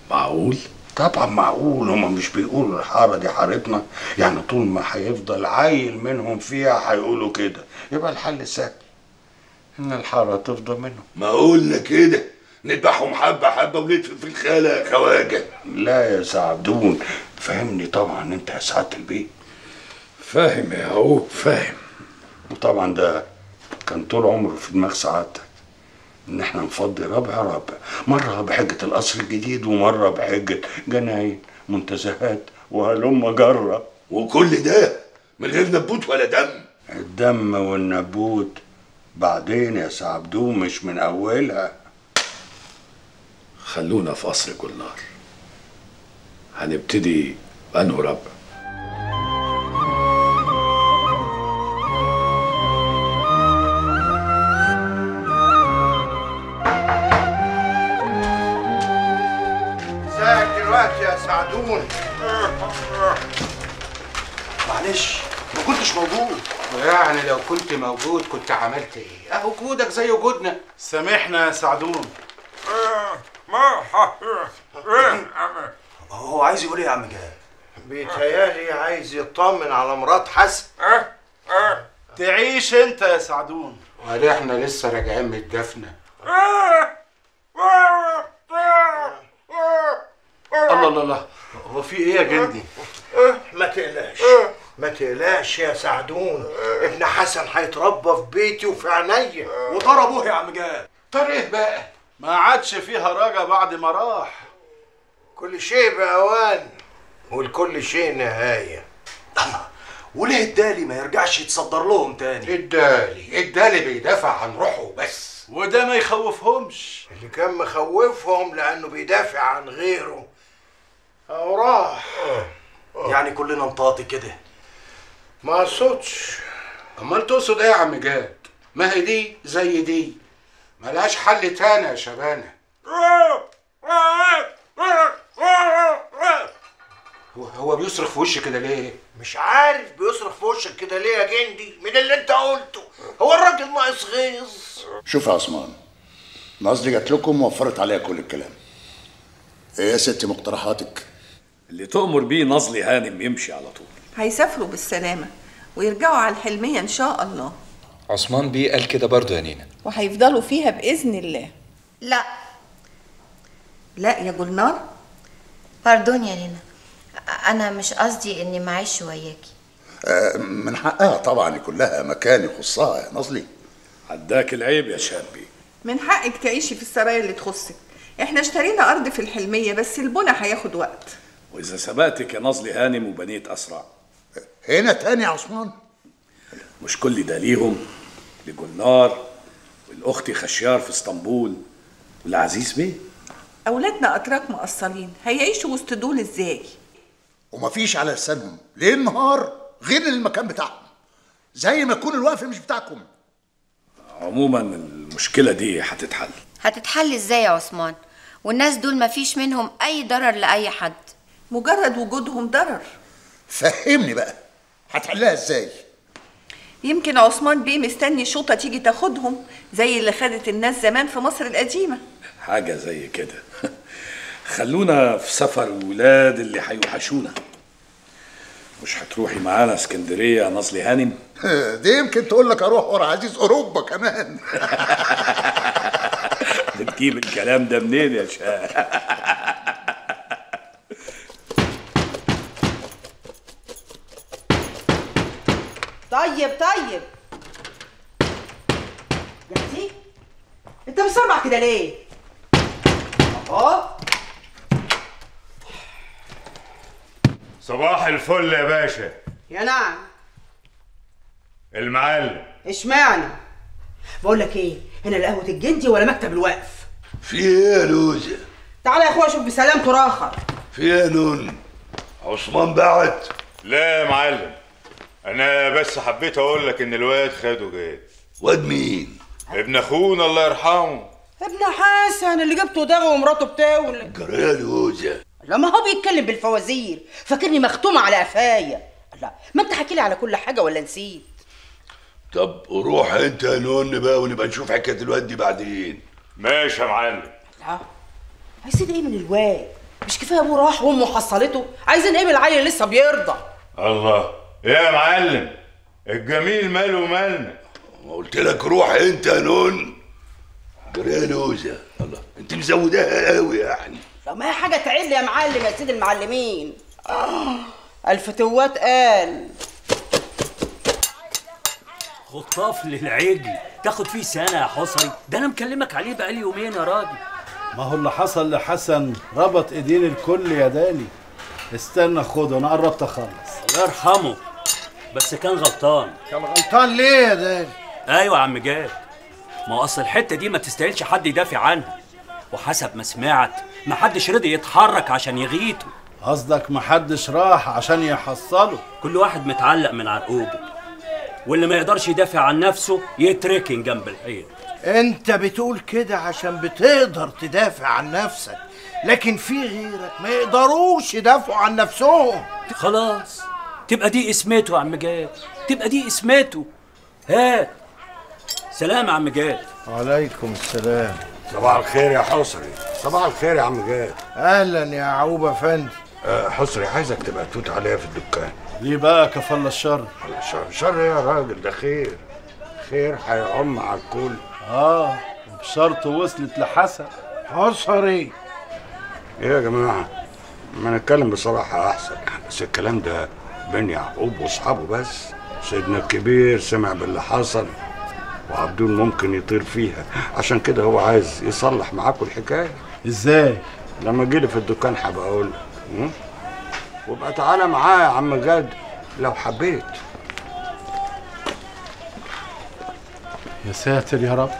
معقول طبعا معقول هما مش بيقولوا الحارة دي حارتنا يعني طول ما هيفضل عيل منهم فيها هيقولوا كده يبقى الحل سهل ان الحارة تفضل منهم ما قلنا كده نذبحهم حبة حبة وندفن في الخالة يا خواجة لا يا سعدون فهمني طبعا انت يا سعادة البيت فاهم يا هو فاهم وطبعا ده كان طول عمره في دماغ سعادتك ان احنا نفضي ربع ربع مرة بحجة القصر الجديد ومرة بحجة جناين منتزهات وهلم جرة وكل ده من غير نبوت ولا دم الدم والنبوت بعدين يا سعبدون مش من اولها خلونا في قصر جلنار هنبتدي بأنه ربع ازيك دلوقتي يا سعدون معلش ما كنتش موجود يعني لو كنت موجود كنت عملت ايه؟ اهو وجودك زي وجودنا سامحنا يا سعدون هو عايز يقول ايه يا عم جهاد بيتهيالي عايز يطمن على مرات حسن تعيش انت يا سعدون وادي احنا لسه راجعين من الدفنه الله الله الله هو في ايه يا جندي ما تقلقش ما تقلقش يا سعدون ابن حسن هيتربى في بيتي وفي عينيا وضربوه يا عم جهاد طريق بقى ما عادش فيها رجا بعد ما راح كل شيء بأوان ولكل شيء نهاية وليه الدالي ما يرجعش يتصدر لهم تاني الدالي الدالي بيدافع عن روحه بس وده ما يخوفهمش اللي كان مخوفهم لأنه بيدافع عن غيره أو راح يعني كلنا نطاطي كده ما اقصدش امال تقصد ايه يا عم جاد؟ ما هي دي زي دي ملهاش حل تاني يا شبانه هو- هو بيصرخ في وشي كده ليه؟ مش عارف بيصرخ في وشك كده ليه يا جندي من اللي انت قلته هو الراجل ناقص غيظ شوف يا عثمان نازلي جات لكم ووفرت عليها كل الكلام ايه يا ستي مقترحاتك اللي تؤمر بيه نظلي هانم يمشي على طول هيسافروا بالسلامة ويرجعوا على الحلمية إن شاء الله عثمان بيه قال كده برضه يا نينا وهيفضلوا فيها بإذن الله لا لا يا جلنار باردون يا نينا انا مش قصدي اني معيش وياكي آه من حقها طبعا يكون لها مكان يخصها يا نازلي عداك العيب يا شابي من حقك تعيشي في السرايا اللي تخصك احنا اشترينا أرض في الحلمية بس البنى هياخد وقت وإذا سبقتك يا نظلي هانم وبنيت أسرع هنا تاني يا عثمان مش كل ده ليهم لجلنار والأختي خشيار في اسطنبول والعزيز بيه أولادنا أتراك مقصرين هيعيشوا وسط دول إزاي ومفيش على لسانهم ليل نهار غير المكان بتاعهم زي ما يكون الوقف مش بتاعكم عموما المشكلة دي هتتحل هتتحل ازاي يا عثمان والناس دول مفيش منهم اي ضرر لاي حد مجرد وجودهم ضرر فهمني بقى هتحلها ازاي يمكن عثمان بيه مستني شوطة تيجي تاخدهم زي اللي خدت الناس زمان في مصر القديمة حاجة زي كده خلونا في سفر ولاد اللي هيوحشونا مش هتروحي معانا اسكندرية يا نصلي هانم دي يمكن تقول لك اروح ورا عزيز اوروبا كمان بتجيب الكلام ده منين يا شاه طيب طيب جاهزين؟ انت مسرع كده ليه؟ اه صباح الفل يا باشا يا نعم المعلم اشمعنى؟ بقول لك ايه؟ هنا لا قهوة الجندي ولا مكتب الوقف في ايه يا لوزة تعالى يا اخويا شوف بسلامته راخر في ايه يا نون عثمان بعت لا يا معلم انا بس حبيت اقول لك ان الواد خده جاي واد مين ابن اخونا الله يرحمه ابن حسن اللي جبته ده ومراته بتولد جرى يا لوزة لما هو بيتكلم بالفوازير فاكرني مختومة على قفايا لا ما انت حكي لي على كل حاجة ولا نسيت طب روح انت يا نون بقى ونبقى نشوف حكايه الواد دي بعدين ماشي يا معلم لا عايزين ايه من الواد مش كفايه ابوه راح وامه حصلته عايزين ايه بالعيل لسه بيرضع الله يا معلم الجميل ماله ومالنا ما قلت لك روح انت يا نون جري لوزة الله انت مزوداها قوي يعني لا ما هي حاجه تعل يا معلم يا سيد المعلمين آه الفتوات قال خطاف للعجل تاخد فيه سنه يا حصري ده انا مكلمك عليه بقالي يومين يا راجل ما هو اللي حصل لحسن ربط ايدين الكل يا دالي استنى خده انا قربت اخلص الله يرحمه بس كان غلطان كان غلطان ليه يا دالي ايوه يا عم جاد ما هو اصل الحته دي ما تستاهلش حد يدافع عنها وحسب ما سمعت ما حدش رضي يتحرك عشان يغيته قصدك محدش راح عشان يحصله كل واحد متعلق من عرقوبه واللي ما يقدرش يدافع عن نفسه يتركن جنب الحيط انت بتقول كده عشان بتقدر تدافع عن نفسك لكن في غيرك ما يقدروش يدافعوا عن نفسهم خلاص تبقى دي اسمته يا عم جاد تبقى دي اسمته هات سلام يا عم جاد وعليكم السلام صباح الخير يا حصري صباح الخير يا عم جاد اهلا يا يعقوب افندي أه حصري عايزك تبقى توت عليا في الدكان ليه بقى كفل الشر شر, شر يا راجل ده خير خير هيعم على الكل اه بشرط وصلت لحسن حصري ايه يا جماعه ما نتكلم بصراحه احسن بس الكلام ده بين يعقوب واصحابه بس سيدنا الكبير سمع باللي حصل وعبدون ممكن يطير فيها عشان كده هو عايز يصلح معاكم الحكايه ازاي لما اجيلي في الدكان هبقى اقول لك م? وابقى تعالى معايا يا عم جاد لو حبيت يا ساتر يا رب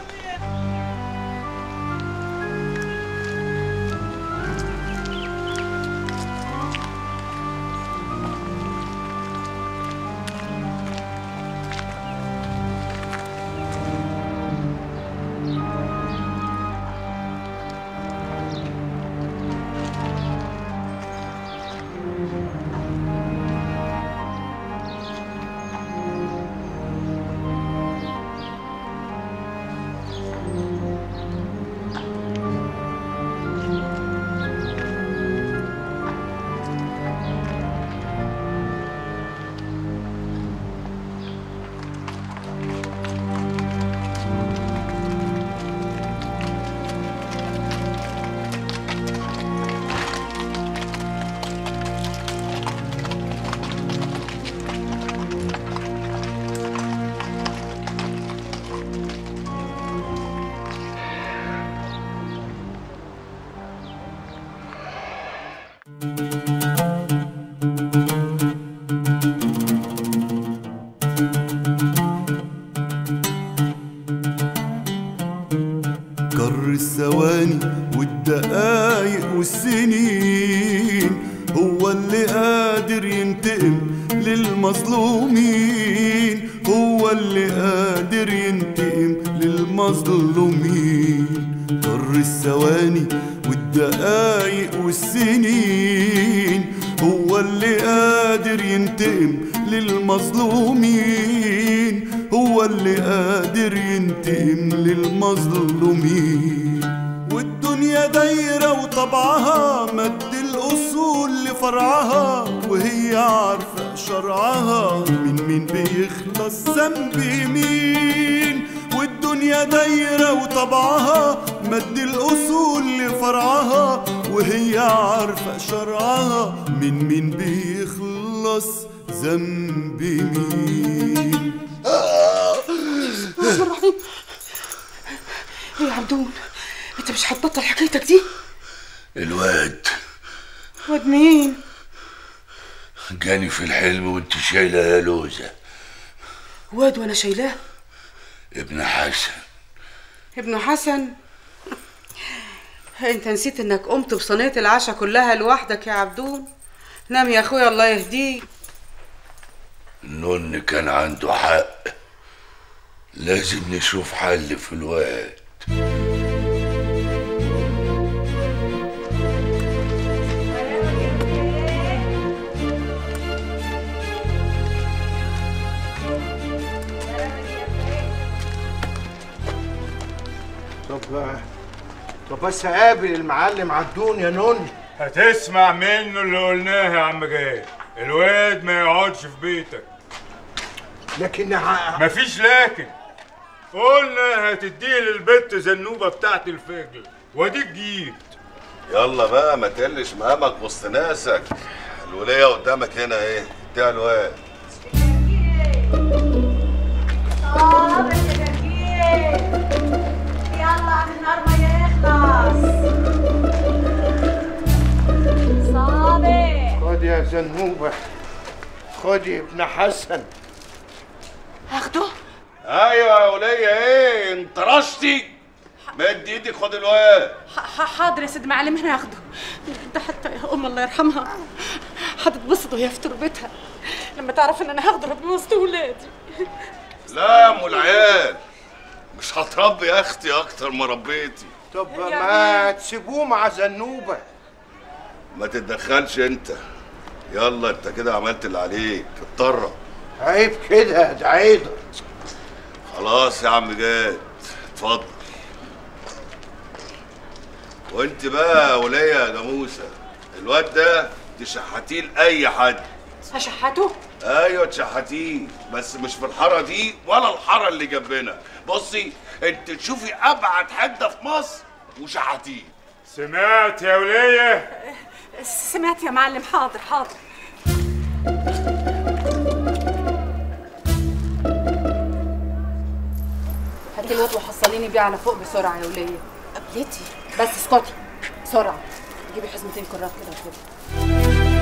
جر الثواني والدقايق والسنين هو اللي قادر ينتقم للمظلومين هو اللي قادر ينتقم للمظلومين جر الثواني والدقايق والسنين هو اللي قادر ينتقم للمظلومين هو اللي قادر ينتقم للمظلومين والدنيا دايرة وطبعها مد الأصول لفرعها وهي عارفة شرعها من مين بيخلص ذنب مين والدنيا دايرة وطبعها مد الأصول لفرعها وهي عارفة شرعها من مين بيخلص ذنب مين الرحمن الرحيم ايه يا عبدون انت مش هتبطل حكايتك دي الواد واد مين جاني في الحلم وانت شايله يا لوزه واد وانا شايلاه ابن حسن ابن حسن انت نسيت انك قمت بصينيه العشاء كلها لوحدك يا عبدون نام يا اخويا الله يهديك النون كان عنده حق لازم نشوف حل في الواد طب طب بس قابل المعلم عدون يا نون هتسمع منه اللي قلناه يا عم جاد الواد ما يقعدش في بيتك لكن ع- مفيش لكن قلنا هتديه للبت زنوبه بتاعت الفجل واديك جيت يلا بقى ما تقلش مقامك وسط ناسك الولية قدامك هنا ايه اديها الواد يلا عم النهار ما يخلص صابر خد يا زنوبة خد يا ابن حسن اخده ايوه يا ولية ايه انطرشتي مد ايدك خد الواد حاضر يا سيد معلم انا هاخده ده حتى يا ام الله يرحمها هتتبسط وهي في تربتها لما تعرف ان انا هاخده ربنا وسط ولادي لا يا ام العيال مش هتربي يا اختي اكتر ما ربيتي طب ما تسيبوه مع زنوبة ما تتدخلش انت يلا انت كده عملت اللي عليك اتطرق عيب كده ده عيدة خلاص يا عم جاد اتفضل وانت بقى يا ولية يا جاموسة الواد ده تشحتيه لأي حد هشحته ايوه تشحتيه بس مش في الحاره دي ولا الحاره اللي جنبنا بصي انت تشوفي ابعد حته في مصر وشحتيه سمعت يا ولية سمعت يا معلم حاضر حاضر هاتي الواد وحصليني بيه على فوق بسرعه يا وليه قبلتي بس اسكتي بسرعه جيبي حزمتين كرات كده وكده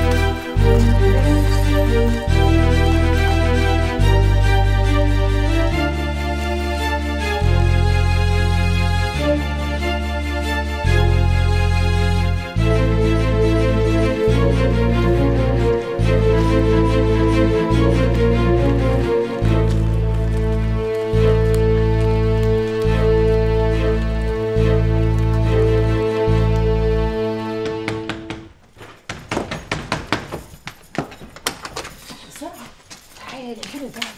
بسرعه تعالي كده ده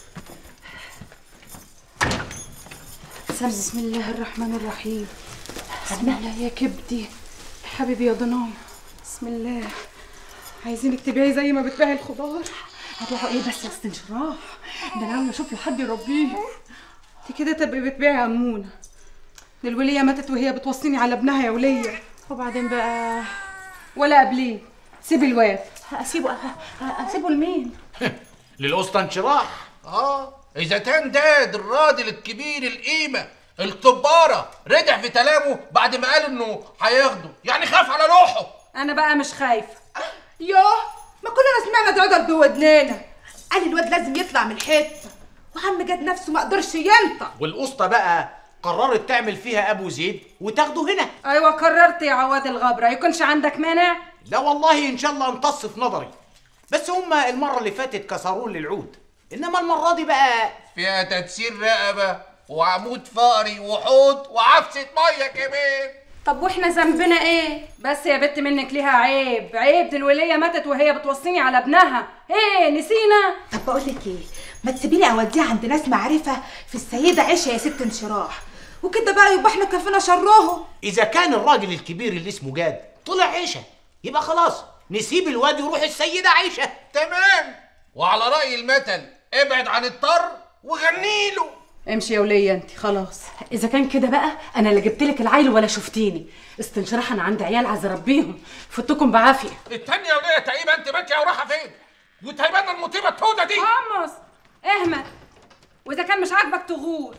بسم الله الرحمن الرحيم بسم الله يا كبدي حبيبي يا ضنايا بسم الله عايزينك تبيعي زي ما بتبيعي الخضار هتروحوا ايه بس يا استنشراح ده انا عاوزه اشوف لحد يربيه انت كده تبقي بتبيعي امونه ده الوليه ماتت وهي بتوصيني على ابنها يا وليه وبعدين بقى ولا قبليه سيبي الواد اسيبه اسيبه لمين للقسطى انشراح اه اذا كان ده الراجل الكبير القيمه الكباره رجع في كلامه بعد ما قال انه هياخده يعني خاف على روحه انا بقى مش خايفه يوه ما كلنا سمعنا ده بودنانا قال الواد لازم يطلع من الحته وعم جاد نفسه ما قدرش ينطق والقسطى بقى قررت تعمل فيها ابو زيد وتاخده هنا ايوه قررت يا عواد الغبره يكونش عندك مانع لا والله ان شاء الله امتص في نظري بس هما المره اللي فاتت كسرون للعود انما المره دي بقى فيها تكسير رقبه وعمود فقري وحوض وعفسه ميه كمان طب واحنا ذنبنا ايه بس يا بت منك ليها عيب عيب دي الوليه ماتت وهي بتوصيني على ابنها ايه نسينا طب بقول لك ايه ما تسيبيني اوديها عند ناس معرفه في السيده عيشه يا ست انشراح وكده بقى يبقى احنا كفينا شرهم اذا كان الراجل الكبير اللي اسمه جاد طلع عيشه يبقى خلاص نسيب الواد يروح السيده عيشه تمام وعلى راي المثل ابعد عن الطر وغني له امشي يا وليه انت خلاص اذا كان كده بقى انا لا جبت لك العيل ولا شفتيني استنشراح انا عندي عيال عايزه اربيهم فوتكم بعافيه التانية وليه تقريبا انت باكيه ورايحه فين؟ وتهيبان المصيبه التوده دي حمص اهمل واذا كان مش عاجبك تغور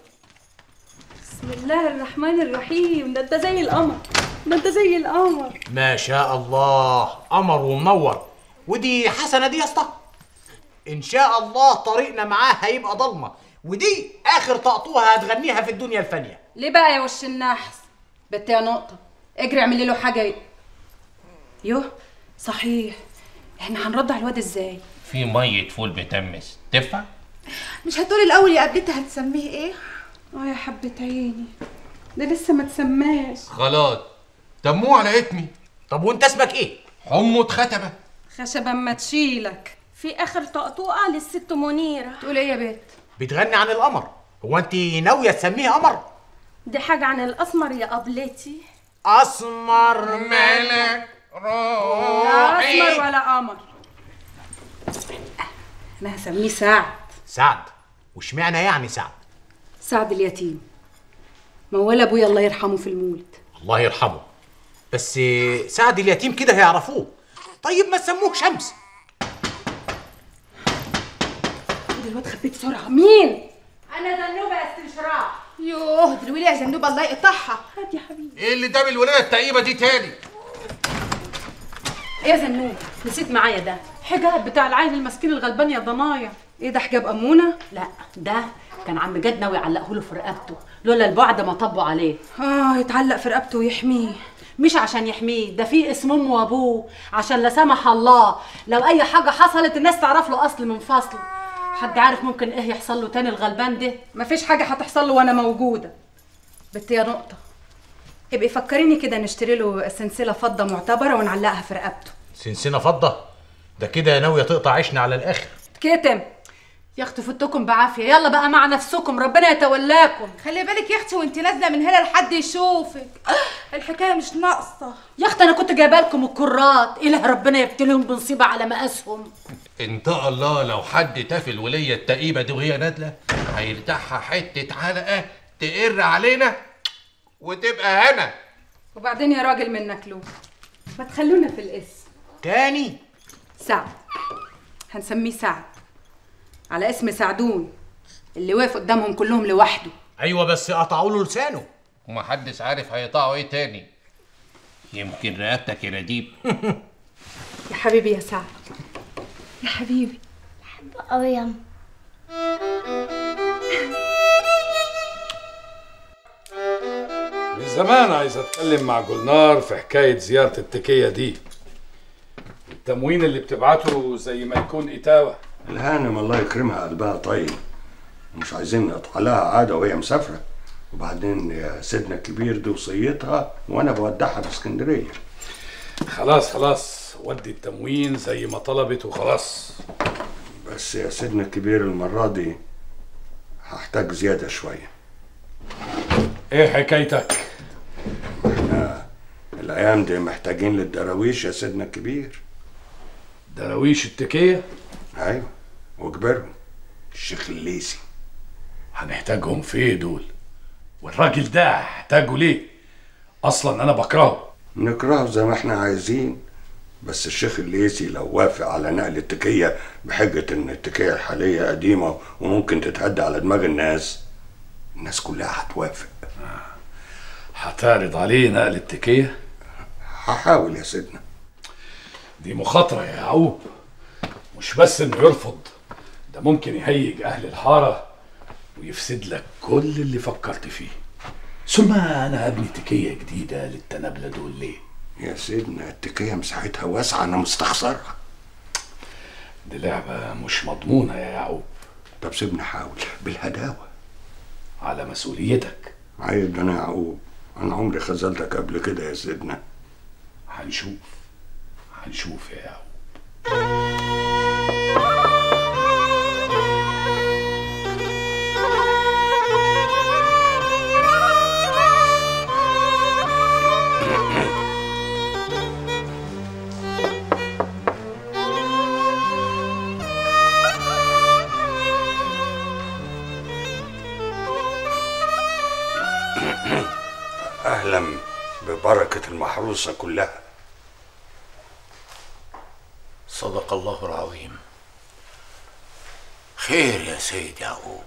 بسم الله الرحمن الرحيم ده انت زي القمر ده انت زي القمر ما شاء الله قمر ومنور ودي حسنه دي يا اسطى ان شاء الله طريقنا معاه هيبقى ضلمه ودي اخر طقطوها هتغنيها في الدنيا الفانيه ليه بقى يا وش النحس بت يا نقطه اجري اعملي له حاجه يوه صحيح احنا هنرضع الواد ازاي في ميه فول بتمس تنفع مش هتقولي الاول يا قبلتها هتسميه ايه اه يا حبه عيني ده لسه ما تسماش خلاص دموه على اسمي طب وانت اسمك ايه حمص ختبه خشبا ما تشيلك في اخر طقطوقه للست منيره تقول ايه يا بت بتغني عن القمر هو انت ناويه تسميه قمر دي حاجه عن الاسمر يا قبلتي اسمر ملك لا اسمر ولا قمر انا هسميه سعد سعد واشمعنى يعني سعد سعد اليتيم موال ابويا الله يرحمه في المولد الله يرحمه بس سعد اليتيم كده هيعرفوه طيب ما تسموه شمس خد الواد خبيت بسرعه مين انا ذنوبه استنشراح يوه دلوقتي يا زنوبه الله يقطعها هات يا حبيبي ايه اللي جاب الولايه التقيبه دي تاني ايه يا زنوب نسيت معايا ده حجاب بتاع العيل المسكين الغلبان يا ضنايا ايه ده حجاب امونه لا ده كان عم جد ناوي يعلقه له في رقبته لولا البعد ما طبوا عليه اه يتعلق في رقبته ويحميه مش عشان يحميه ده في اسم امه وابوه عشان لا سمح الله لو اي حاجه حصلت الناس تعرف له اصل من فصل حد عارف ممكن ايه يحصل له تاني الغلبان ده مفيش حاجه هتحصل له وانا موجوده بت يا نقطه ابقي فكريني كده نشتري له سلسله فضه معتبره ونعلقها في رقبته سنسنه فضه ده كده ناويه تقطع عيشنا على الاخر كتم يا اختي فتكم بعافيه يلا بقى مع نفسكم ربنا يتولاكم خلي بالك يا اختي وانت نازله من هنا لحد يشوفك الحكايه مش ناقصه يا اختي انا كنت جايبه لكم الكرات اله ربنا يبتليهم بنصيبه على مقاسهم ان شاء الله لو حد تافه الوليه التقيبه دي وهي نازله هيرتاحها حته علقه تقر علينا وتبقى هنا وبعدين يا راجل منك له ما تخلونا في الاسم تاني سعد هنسميه سعد على اسم سعدون اللي واقف قدامهم كلهم لوحده ايوه بس قطعوا له لسانه ومحدش عارف هيقطعوا ايه تاني يمكن رقبتك يا نديب يا حبيبي يا سعد يا حبيبي قوي يا من زمان عايز اتكلم مع جولنار في حكايه زياره التكيه دي التموين اللي بتبعته زي ما يكون اتاوه الهانم الله يكرمها قلبها طيب مش عايزين نقطع لها عادة وهي مسافرة وبعدين يا سيدنا الكبير دي وصيتها وانا بودعها في اسكندرية خلاص خلاص ودي التموين زي ما طلبت وخلاص بس يا سيدنا الكبير المرة دي هحتاج زيادة شوية ايه حكايتك احنا الايام دي محتاجين للدراويش يا سيدنا الكبير دراويش التكيه ايوه وكبرهم الشيخ الليسي هنحتاجهم في ايه دول والراجل ده هحتاجه ليه اصلا انا بكرهه نكرهه زي ما احنا عايزين بس الشيخ الليسي لو وافق على نقل التكية بحجة ان التكية الحالية قديمة وممكن تتهدى على دماغ الناس الناس كلها هتوافق هتعرض عليه نقل التكيه هحاول يا سيدنا دي مخاطره يا يعقوب مش بس انه يرفض ده ممكن يهيج اهل الحاره ويفسد لك كل اللي فكرت فيه ثم انا هبني تكيه جديده للتنابله دول ليه يا سيدنا التكية مساحتها واسعة انا مستخسرها دي لعبه مش مضمونه يا يعقوب طب سيبني احاول بالهداوة على مسؤوليتك عيب ده انا يعقوب انا عمري خذلتك قبل كده يا سيدنا هنشوف هنشوف يا يعقوب اهلا ببركة المحروسة كلها صدق الله العظيم خير يا سيد يعقوب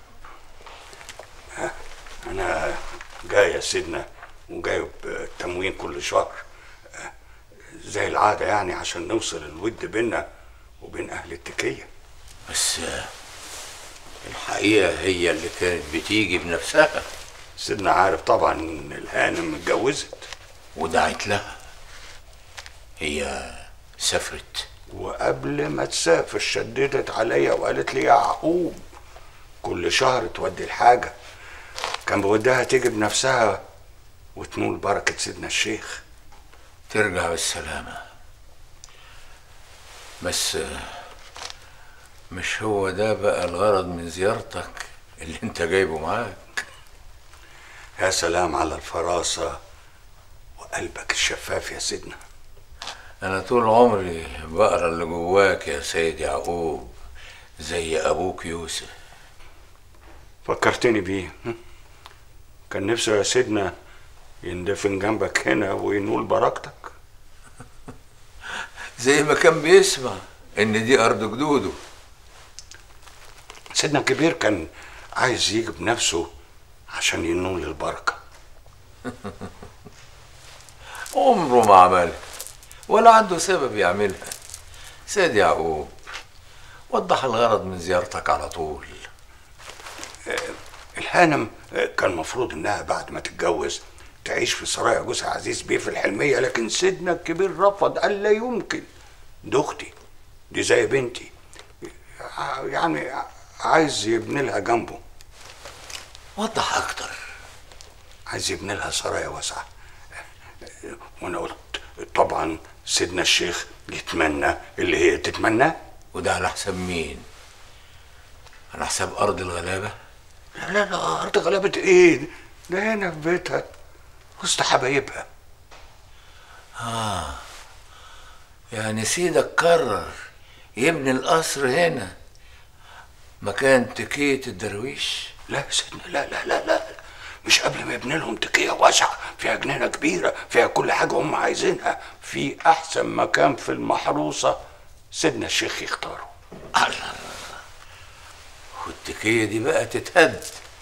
انا جاي يا سيدنا وجايب تموين كل شهر زي العادة يعني عشان نوصل الود بينا وبين اهل التكية بس الحقيقة هي اللي كانت بتيجي بنفسها سيدنا عارف طبعا ان الهانم اتجوزت ودعت لها هي سافرت وقبل ما تسافر شددت عليا وقالت لي يا يعقوب كل شهر تودي الحاجة كان بودها تيجي بنفسها وتنول بركة سيدنا الشيخ ترجع بالسلامة بس مش هو ده بقى الغرض من زيارتك اللي انت جايبه معاك يا سلام على الفراسة وقلبك الشفاف يا سيدنا أنا طول عمري بقرا اللي جواك يا سيد يعقوب زي أبوك يوسف فكرتني بيه هم؟ كان نفسه يا سيدنا يندفن جنبك هنا وينول بركتك زي ما كان بيسمع إن دي أرض جدوده سيدنا الكبير كان عايز يجي بنفسه عشان ينول البركة عمره ما عملها ولا عنده سبب يعملها سيد يعقوب وضح الغرض من زيارتك على طول الهانم كان مفروض انها بعد ما تتجوز تعيش في سرايا جوزها عزيز بيه في الحلمية لكن سيدنا الكبير رفض قال لا يمكن دي اختي دي زي بنتي ع- يعني عايز يبني لها جنبه وضح اكتر عايز يبني لها سرايا واسعة وانا قلت طبعا سيدنا الشيخ يتمنى اللي هي تتمناه وده على حساب مين؟ على حساب أرض الغلابة؟ لا لا لا ارض غلبة ايه ده هنا في بيتها وسط حبايبها آه يعني سيدك قرر يبني القصر هنا مكان تكية الدرويش لا يا سيدنا لا لا لا لا مش قبل ما يبني لهم تكية واسعة فيها جنينة كبيرة فيها كل حاجة هم عايزينها في أحسن مكان في المحروسة سيدنا الشيخ يختاره والتكية دي بقى تتهد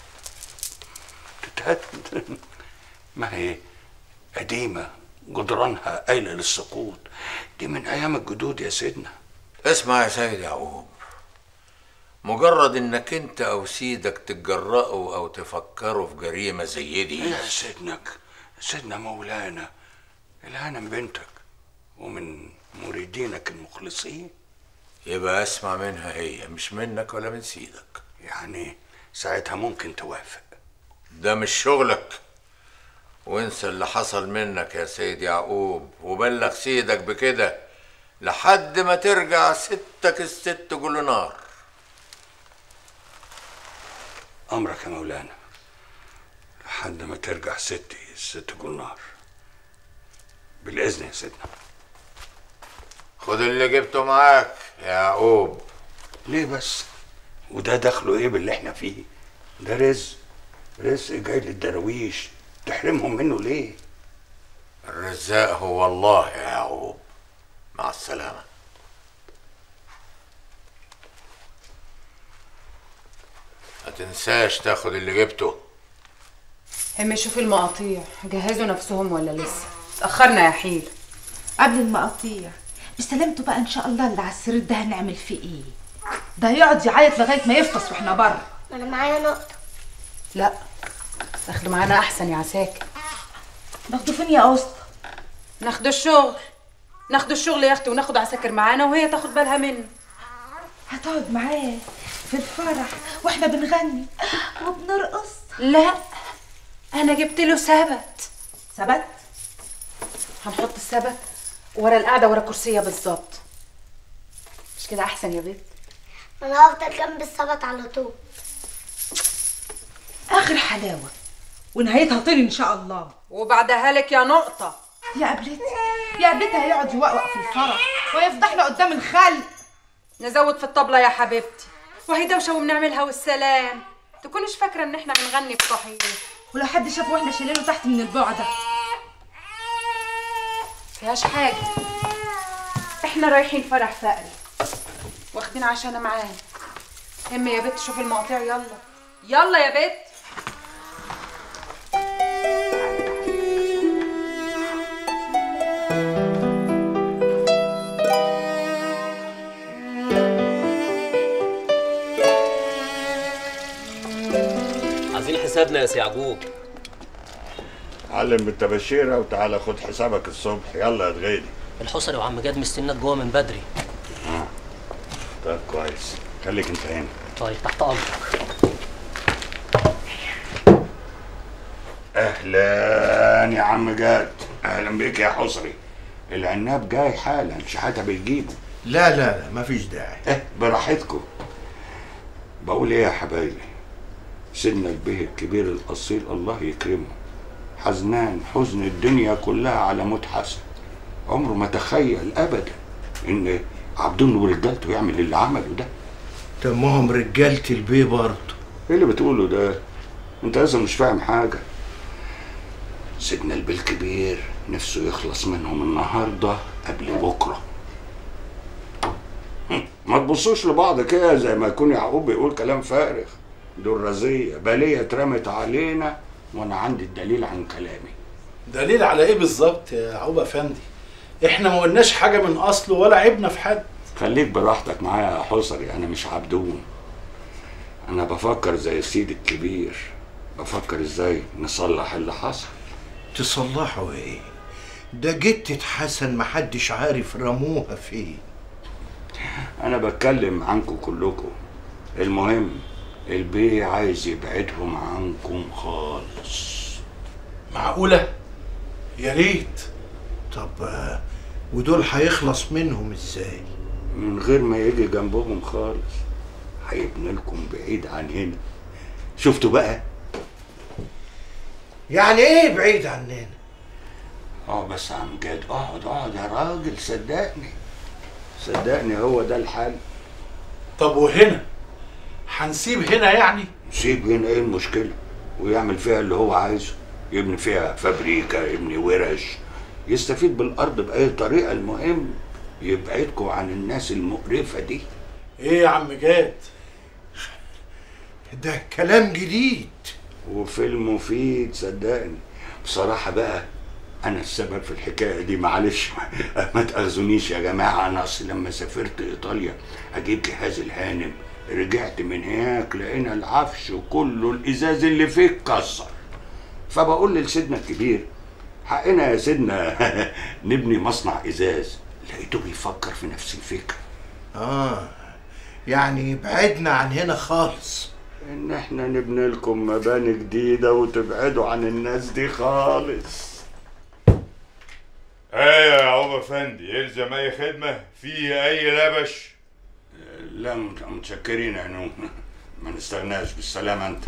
تتهد ما هي قديمة جدرانها قايلة للسقوط دي من أيام الجدود يا سيدنا اسمع يا سيد يعقوب مجرد انك انت او سيدك تتجرأوا او تفكروا في جريمة زي دي يا سيدنك سيدنا مولانا الهانم بنتك ومن مريدينك المخلصين يبقى اسمع منها هي مش منك ولا من سيدك يعني ساعتها ممكن توافق ده مش شغلك وانسى اللي حصل منك يا سيد يعقوب وبلغ سيدك بكده لحد ما ترجع ستك الست جولنار أمرك يا مولانا لحد ما ترجع ستي الست جنار بالإذن يا سيدنا خد اللي جبته معاك يا يعقوب ليه بس وده دخله ايه باللي احنا فيه ده رزق رزق جاي للدراويش تحرمهم منه ليه الرزاق هو الله يا يعقوب مع السلامة ما تنساش تاخد اللي جبته هم شوفي المقاطيع جهزوا نفسهم ولا لسه اتأخرنا يا حيل قبل المقاطيع بسلامته بقى ان شاء الله اللي على السرير ده هنعمل فيه ايه ده هيقعد يعيط لغايه ما يفطس واحنا بره انا معايا نقطة لا تاخدوا معانا احسن يا عساكر ناخده فين يا اسطى ناخدوا الشغل ناخدوا الشغل يا اختي وناخد عساكر معانا وهي تاخد بالها منه هتقعد معاه في الفرح واحنا بنغني وبنرقص لا انا جبت له سبت سبت هنحط السبت ورا القعده ورا كرسيه بالظبط مش كده احسن يا بنت انا هفضل جنب السبت على طول اخر حلاوه ونهايتها طير ان شاء الله وبعدها لك يا نقطه يا قبلتي يا قبلتي هيقعد يوقوق في الفرح ويفضحنا قدام الخلق نزود في الطبله يا حبيبتي وهي دوشه وبنعملها والسلام تكونش فاكره ان احنا بنغني بصحيح ولو حد شاف واحنا شايلينه تحت من البعد فيهاش حاجه احنا رايحين فرح فقري واخدين عشانة معانا هم يا بت شوفي المقاطيع يلا يلا يا بت عايزين حسابنا يا سي يعقوب علم بالتبشيرة وتعالى خد حسابك الصبح يلا يا تغيلي الحصري وعم جاد مستناك جوه من بدري طيب كويس خليك انت هنا طيب تحت امرك اهلا يا عم جاد اهلا بيك يا حصري العناب جاي حالا شحاته بيجيبه لا لا لا مفيش داعي اه براحتكم بقول ايه يا حبايبي سيدنا البيه الكبير الاصيل الله يكرمه حزنان حزن الدنيا كلها على موت حسن عمره ما تخيل ابدا ان عبدون ورجالته يعمل اللي عمله ده دمهم رجالة البيه برضه ايه اللي بتقوله ده انت لازم مش فاهم حاجه سيدنا البيه الكبير نفسه يخلص منهم النهارده قبل بكره هم، ما تبصوش لبعض كده زي ما يكون يعقوب بيقول كلام فارغ دول رزيه بليه اترمت علينا وانا عندي الدليل عن كلامي دليل على ايه بالظبط يا يعقوب افندي احنا ما قلناش حاجه من اصله ولا عيبنا في حد خليك براحتك معايا يا حصري انا مش عبدون انا بفكر زي سيدي الكبير بفكر ازاي نصلح اللي حصل تصلحوا ايه ده جتة حسن محدش عارف رموها فين انا بتكلم عنكم كلكم المهم البيه عايز يبعدهم عنكم خالص معقوله يا ريت طب آه، ودول هيخلص منهم ازاي من غير ما يجي جنبهم خالص هيبني لكم بعيد عن هنا شفتوا بقى يعني ايه بعيد عننا اه بس عن جد اقعد اقعد يا راجل صدقني صدقني هو ده الحل طب وهنا هنسيب هنا يعني سيب هنا ايه المشكله ويعمل فيها اللي هو عايزه يبني فيها فابريكا يبني ورش يستفيد بالارض باي طريقه المهم يبعدكم عن الناس المقرفه دي ايه يا عم جاد ده كلام جديد وفيلم مفيد صدقني بصراحه بقى انا السبب في الحكايه دي معلش ما تاخذونيش يا جماعه انا اصل لما سافرت ايطاليا اجيب جهاز الهانم رجعت من هناك لقينا العفش كله الازاز اللي فيه اتكسر فبقول لسيدنا الكبير حقنا يا سيدنا نبني مصنع ازاز لقيته بيفكر في نفس الفكره اه يعني بعدنا عن هنا خالص ان احنا نبني لكم مباني جديده وتبعدوا عن الناس دي خالص ايه يا يعقوب افندي يلزم اي خدمه في اي لبش لا مت- متشكرين يا نوم ما نستغناش بالسلامه انت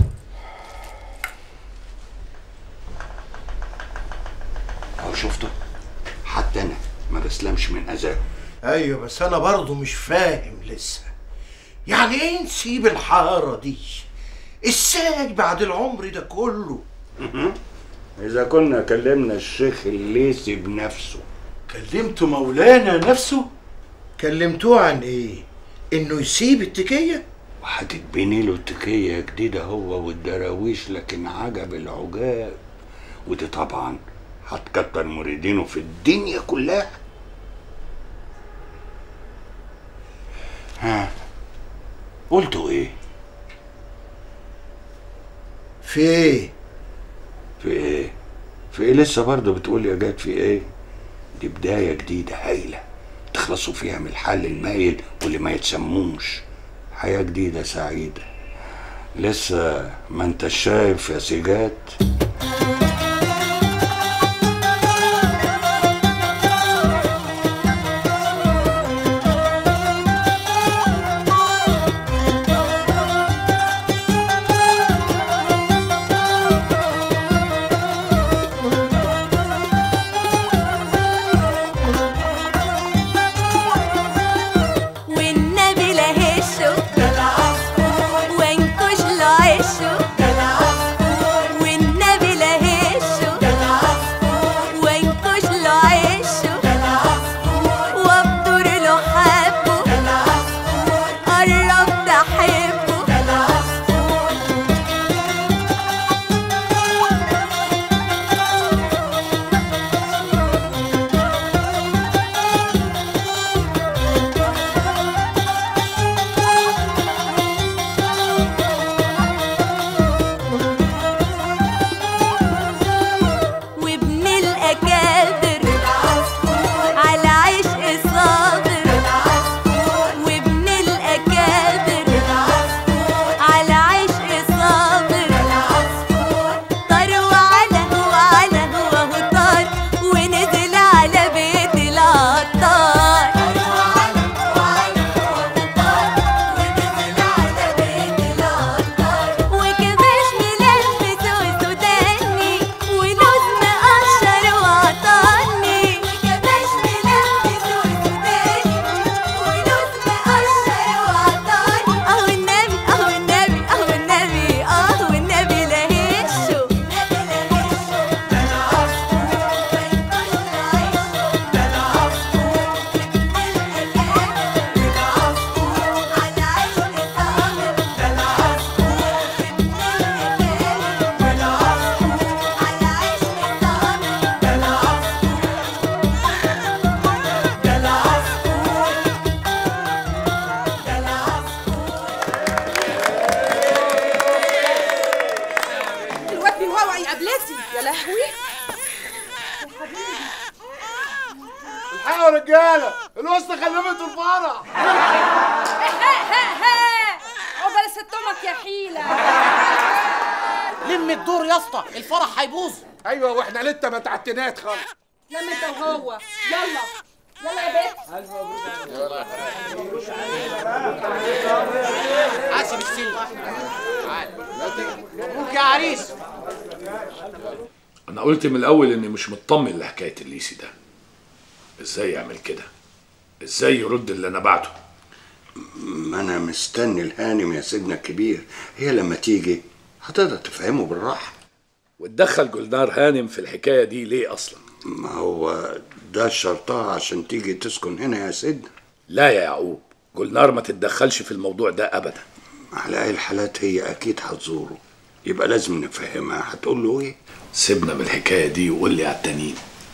اهو شفتوا حتى انا ما بسلمش من اذاهم ايوه بس انا برضو مش فاهم لسه يعني ايه نسيب الحاره دي ازاي بعد العمر ده كله اذا كنا كلمنا الشيخ الليثي بنفسه كلمتوا مولانا نفسه كلمتوه عن ايه انه يسيب التكيه وهتتبني له تكية جديدة هو والدراويش لكن عجب العجاب ودي طبعا هتكتر مريدينه في الدنيا كلها ها قلتوا ايه في ايه في ايه في ايه لسه برضه بتقول يا جاد في ايه دي بداية جديدة هايلة تخلصوا فيها من الحل المايل واللي ما يتسموش حياة جديدة سعيدة لسه ما انت شايف يا سيجات والنبي لهشه ده العصفور وانكش له عشه ده العصفور والنبي ايوه يا رجاله الوسطى خلفت الفرح عقبال ست امك يا حيله لم الدور يا اسطى الفرح هيبوظ ايوه واحنا لسه ما تعتنات خالص لما انت وهو يلا يلا يا بنت حاسب السن مبروك يا عريس انا قلت من الاول اني مش مطمن لحكايه الليسي ده ازاي يعمل كده ازاي يرد اللي انا بعته ما انا مستني الهانم يا سيدنا الكبير هي لما تيجي هتقدر تفهمه بالراحه وتدخل جولدار هانم في الحكايه دي ليه اصلا ما هو ده شرطها عشان تيجي تسكن هنا يا سيدنا لا يا يعقوب جولنار ما تتدخلش في الموضوع ده ابدا على اي الحالات هي اكيد هتزوره يبقى لازم نفهمها هتقول له ايه سيبنا من الحكايه دي وقول لي على التانيين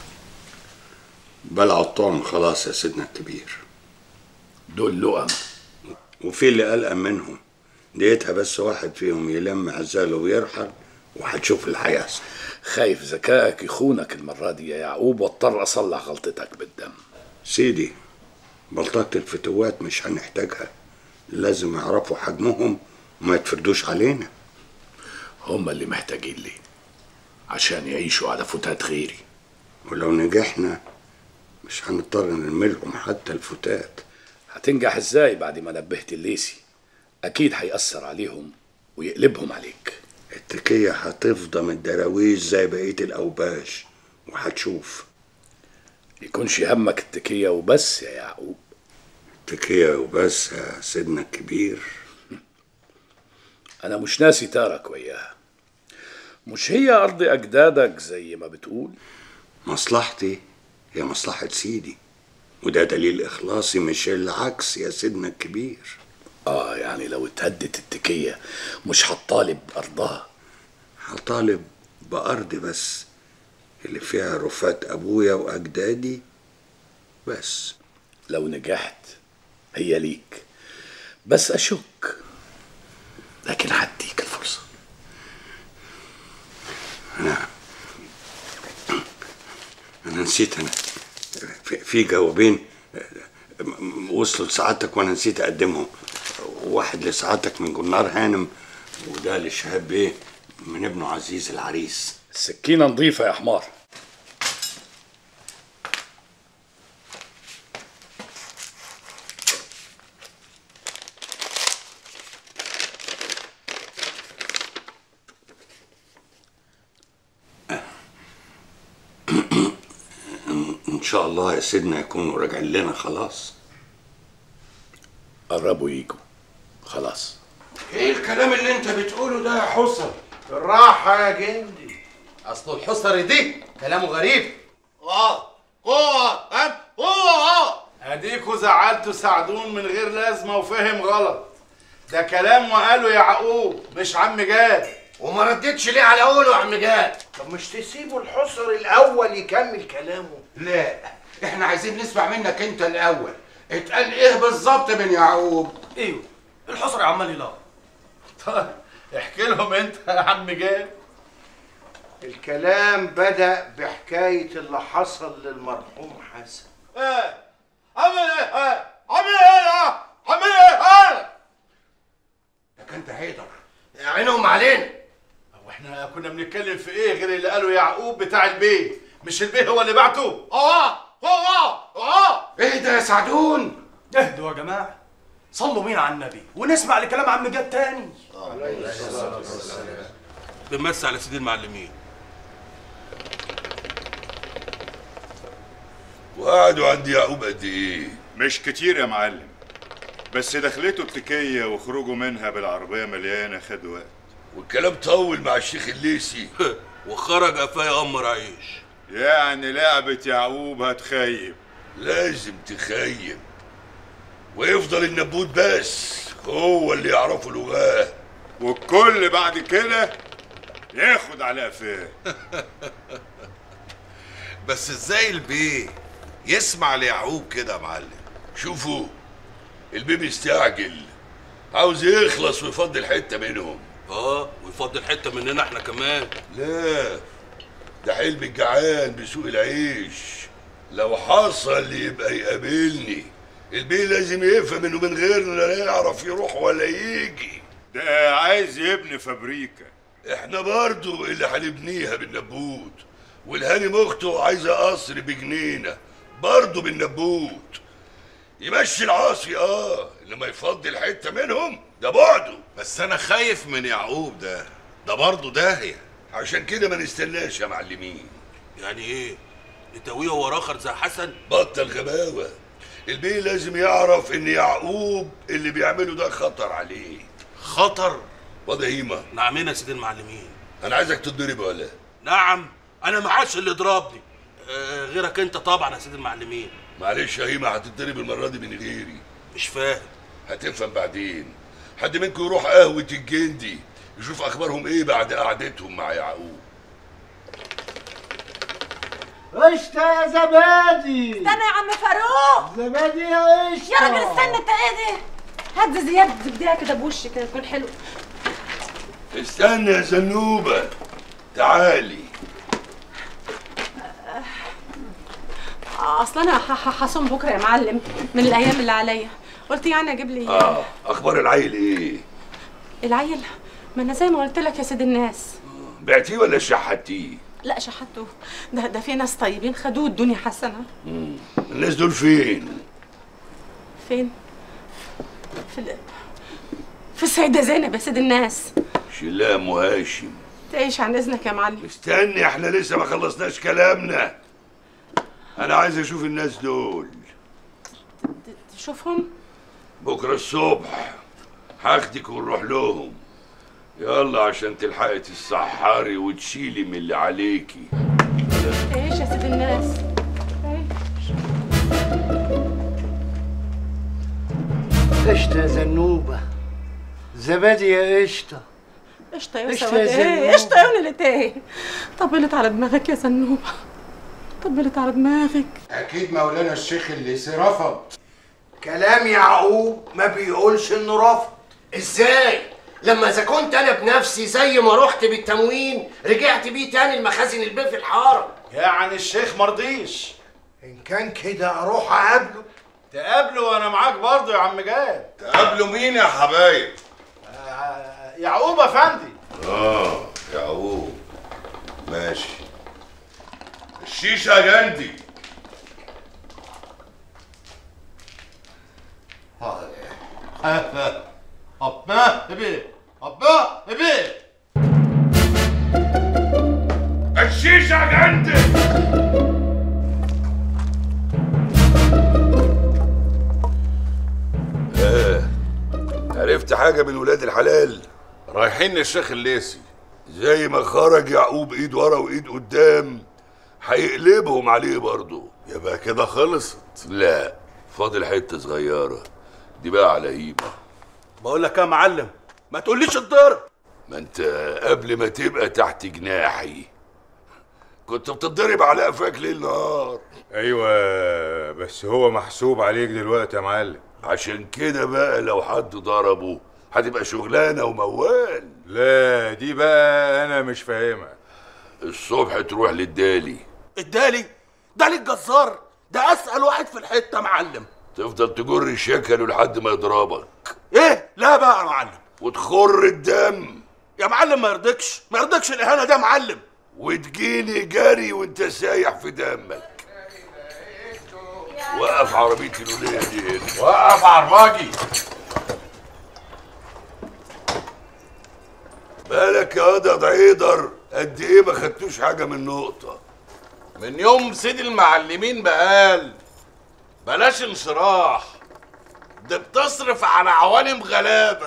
بلعوا الطعم خلاص يا سيدنا الكبير دول لقم وفي اللي قلقان منهم ديتها بس واحد فيهم يلم عزاله ويرحل وهتشوف اللي هيحصل خايف ذكائك يخونك المره دي يا يعقوب واضطر اصلح غلطتك بالدم سيدي بلطجة الفتوات مش هنحتاجها لازم يعرفوا حجمهم وما يتفردوش علينا هم اللي محتاجين لي عشان يعيشوا على فتات غيري ولو نجحنا مش هنضطر نرميلهم حتى الفتات هتنجح ازاي بعد ما نبهت الليسي اكيد هيأثر عليهم ويقلبهم عليك التكية هتفضى من الدراويش زي بقية الأوباش وهتشوف يكونش همك التكية وبس يا يعقوب التكية وبس يا سيدنا الكبير انا مش ناسي تارك وياها مش هي ارض اجدادك زي ما بتقول مصلحتي هي مصلحة سيدي وده دليل إخلاصي مش العكس يا سيدنا الكبير اه يعني لو اتهدت التكية مش هتطالب بأرضها هطالب بأرضي بس اللي فيها رفات أبويا وأجدادي بس لو نجحت هي ليك بس أشك لكن هديك الفرصة أنا أنا نسيت أنا في, في جوابين وصلوا لسعادتك وأنا نسيت أقدمهم واحد لسعادتك من جنار هانم وده لشهاب بيه من ابنه عزيز العريس السكينة نظيفة يا حمار إن شاء الله يا سيدنا يكونوا راجعين لنا خلاص قربوا يجوا خلاص ايه الكلام اللي انت بتقوله ده يا حسن بالراحة يا جندي اصل الحصري دي كلامه غريب اه قوة ها قوة اديكوا زعلتوا سعدون من غير لازمة وفهم غلط ده كلام وقاله يعقوب مش عم جاد وما ردتش ليه على قوله يا عم جاد طب مش تسيبوا الحصر الاول يكمل كلامه لا احنا عايزين نسمع منك انت الاول اتقال ايه بالظبط من يعقوب ايوه الحصر عمال يلعب طيب احكي لهم انت يا عم جاد الكلام بدأ بحكاية اللي حصل للمرحوم حسن ايه عامل ايه ايه عامل ايه عامل ايه ده كان ده هيقدر عينهم علينا هو احنا كنا بنتكلم في ايه غير اللي قاله يعقوب بتاع البيه مش البيه هو اللي بعته اه اه اه ايه ده يا سعدون اهدوا يا جماعه صلوا بينا على النبي ونسمع لكلام عم جاد تاني بنمسي على سيدي المعلمين وقعدوا عند يعقوب قد ايه؟ مش كتير يا معلم بس دخلته التكية وخروجه منها بالعربية مليانة خد وقت والكلام طول مع الشيخ الليسي وخرج قفاه يقمر عيش يعني لعبة يعقوب هتخيب لازم تخيب ويفضل النبوت بس هو اللي يعرفه لغاه والكل بعد كده ياخد على قفاه بس ازاي البيه يسمع ليعقوب كده يا معلم شوفوا البيبي استعجل عاوز يخلص ويفضل حته منهم اه ويفضل حته مننا احنا كمان لا ده حلم الجعان بسوق العيش لو حصل يبقى يقابلني البيه لازم يفهم انه من غيرنا لا يعرف يروح ولا يجي ده عايز يبني فابريكا احنا برضو اللي هنبنيها بالنبوت والهانم اخته عايزه قصر بجنينه برضو بالنبوت يمشي العاصي اه انما يفضي الحته منهم ده بعده بس انا خايف من يعقوب ده ده برضه داهيه عشان كده ما نستناش يا معلمين يعني ايه يتويه وراه اخر زي حسن بطل غباوه البيه لازم يعرف ان يعقوب اللي بيعمله ده خطر عليه خطر وضهيمه نعمين يا سيدي المعلمين انا عايزك تضرب ولا نعم انا معاش اللي ضربني آه غيرك انت طبعا يا سيدي المعلمين معلش يا هيمه هتتضرب المره دي من غيري مش فاهم هتفهم بعدين حد منكم يروح قهوه الجندي يشوف اخبارهم ايه بعد قعدتهم مع يعقوب قشطة يا زبادي استنى يا عم فاروق زبادي يا قشطة يا راجل استنى انت ايه ده هات زيادة زبديها كده بوشي كده يكون حلو استنى يا زنوبه تعالي اصل انا ح- ح- هصوم بكره يا معلم من الايام اللي عليا قلت يعني اجيب لي اه اخبار العيل ايه العيل ما انا زي ما قلت لك يا سيد الناس بعتيه ولا شحتيه لا شحته ده ده في ناس طيبين خدوه الدنيا حسنه مم. الناس دول فين فين في ال... في السيده زينب يا سيد الناس شلام وهاشم تعيش عن اذنك يا معلم استني احنا لسه ما خلصناش كلامنا انا عايز اشوف الناس دول تشوفهم بكره الصبح هاخدك ونروح لهم يلا عشان تلحقي تسحري وتشيلي من اللي عليكي تعيش يا سيد الناس قشطة يا زنوبة زبادي يا قشطة قشطه يا قشطة سواد يا ايه زنوبة. قشطه يا ولد ايه طبلت على دماغك يا زنوبه طبلت على دماغك اكيد مولانا الشيخ الليسي رفض كلام يعقوب ما بيقولش انه رفض ازاي؟ لما اذا كنت انا بنفسي زي ما رحت بالتموين رجعت بيه تاني المخازن البيت في الحاره يعني الشيخ مرضيش ان كان كده اروح اقابله تقابله وانا معاك برضه يا عم جاد تقابلوا مين يا حبايب يعقوب افندي اه يعقوب ماشي الشيشه يا جندي أبا ابي أبا ابي الشيشه يا جندي آه. عرفت حاجه من ولاد الحلال رايحين للشيخ الليسي زي ما خرج يعقوب ايد ورا وايد قدام هيقلبهم عليه برضه يبقى كده خلصت لا فاضل حته صغيره دي بقى على هيبه بقول لك يا معلم ما تقوليش الضرب ما انت قبل ما تبقى تحت جناحي كنت بتتضرب على قفاك ليل نهار ايوه بس هو محسوب عليك دلوقتي يا معلم عشان كده بقى لو حد ضربه هتبقى شغلانه وموال لا دي بقى انا مش فاهمها الصبح تروح للدالي الدالي دالي الجزار ده اسال واحد في الحته معلم تفضل تجر شكله لحد ما يضربك ايه لا بقى يا معلم وتخر الدم يا معلم ما يرضيكش ما يرضيكش الاهانه ده يا معلم وتجيلي جري وانت سايح في دمك وقف عربية الولية دي هنا وقف عرباجي بالك يا قدر عيدر قد ايه ما خدتوش حاجة من نقطة من يوم سيدي المعلمين بقال بلاش انشراح ده بتصرف على عوالم غلابه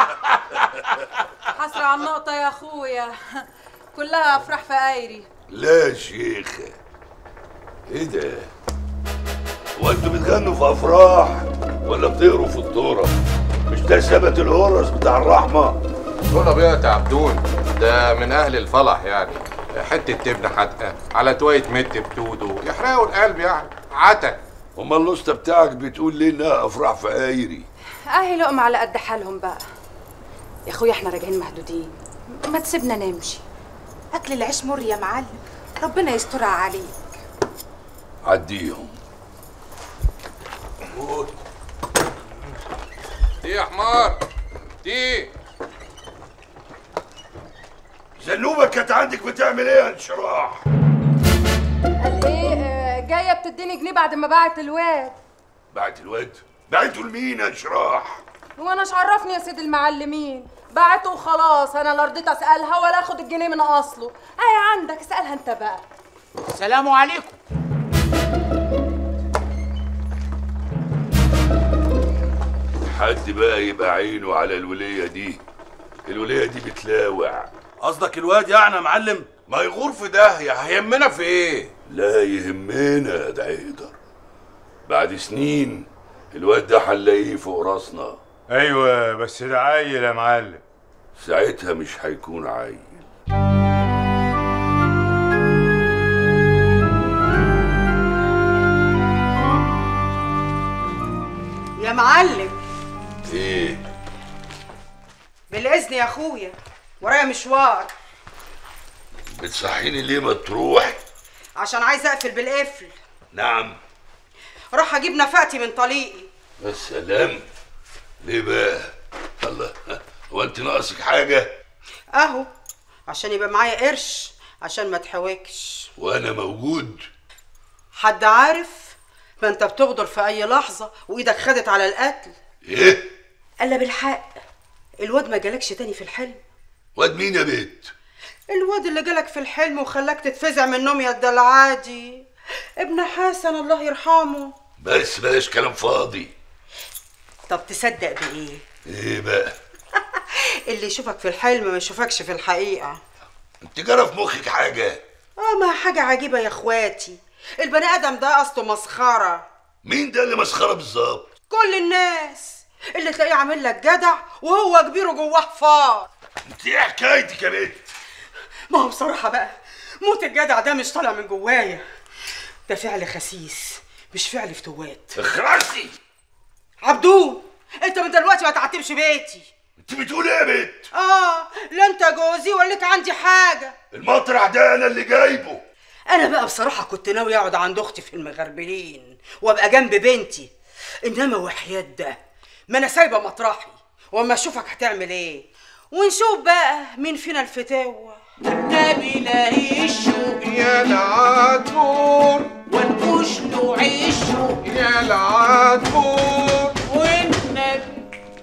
حسرة على النقطة يا أخويا كلها أفراح في قايري لا يا شيخة ايه ده هو انتوا بتغنوا في افراح ولا بتقروا في الطرق مش ده ثبت الهرس بتاع الرحمة كله بيقى عبدون ده من اهل الفلح يعني حته تبن حدقه على تويه مت بتودو يحرقوا القلب يعني عتك امال الاسطى بتاعك بتقول ليه انها افراح في قايري أهي لقمة على قد حالهم بقى يا أخويا احنا راجعين مهدودين ما تسيبنا نمشي اكل العيش مر يا معلم ربنا يسترها عليك عديهم دي يا حمار دي زنوبة كانت عندك بتعمل ايه يا انشراح؟ قال ايه آه، جايه بتديني جنيه بعد ما باعت الواد بعت الواد بعته لمين يا انشراح؟ هو انا عرفني يا سيد المعلمين بعته وخلاص انا لا رضيت اسالها ولا اخد الجنيه من اصله اهي عندك اسالها انت بقى السلام عليكم حد بقى يبقى عينه على الولية دي الولية دي بتلاوع قصدك الواد يعني يا معلم ما يغور في داهية هيهمنا في ايه لا يهمنا يا ده هيقدر بعد سنين الواد ده هنلاقيه فوق راسنا ايوه بس ده عيل يا معلم ساعتها مش هيكون عيل يا معلم ايه بالاذن يا اخويا ورايا مشوار بتصحيني ليه ما تروح عشان عايز اقفل بالقفل نعم اروح اجيب نفقتي من طليقي السلام ليه بقى الله هو انت ناقصك حاجة اهو عشان يبقى معايا قرش عشان ما تحوكش وانا موجود حد عارف ما انت بتغدر في اي لحظه وايدك خدت على القتل ايه الا بالحق الواد ما جالكش تاني في الحلم واد مين يا بيت الواد اللي جالك في الحلم وخلاك تتفزع من النوم يا الدلعادي ابن حسن الله يرحمه بس بلاش كلام فاضي طب تصدق بايه ايه بقى اللي يشوفك في الحلم ما يشوفكش في الحقيقه انت جرى في مخك حاجة اه ما حاجه عجيبه يا اخواتي البني ادم ده اصله مسخره مين ده اللي مسخرة بالظبط كل الناس اللي تلاقيه عامل لك جدع وهو كبير وجواه حفار انت ايه حكايتك يا بيت ما هو بصراحه بقى موت الجدع ده مش طالع من جوايا ده فعل خسيس مش فعل فتوات اخرسي عبدون انت من دلوقتي ما تعتبش بيتي انت بتقول ايه يا بيت اه لا انت جوزي ولا لك عندي حاجه المطرح ده انا اللي جايبه انا بقى بصراحه كنت ناوي اقعد عند اختي في المغربلين وابقى جنب بنتي انما وحياة ده ما انا سايبه مطرحي واما اشوفك هتعمل ايه ونشوف بقى مين فينا الفتاوة النبي لا الشوق يا العطور ونقوش له عشه يا العطور والنبي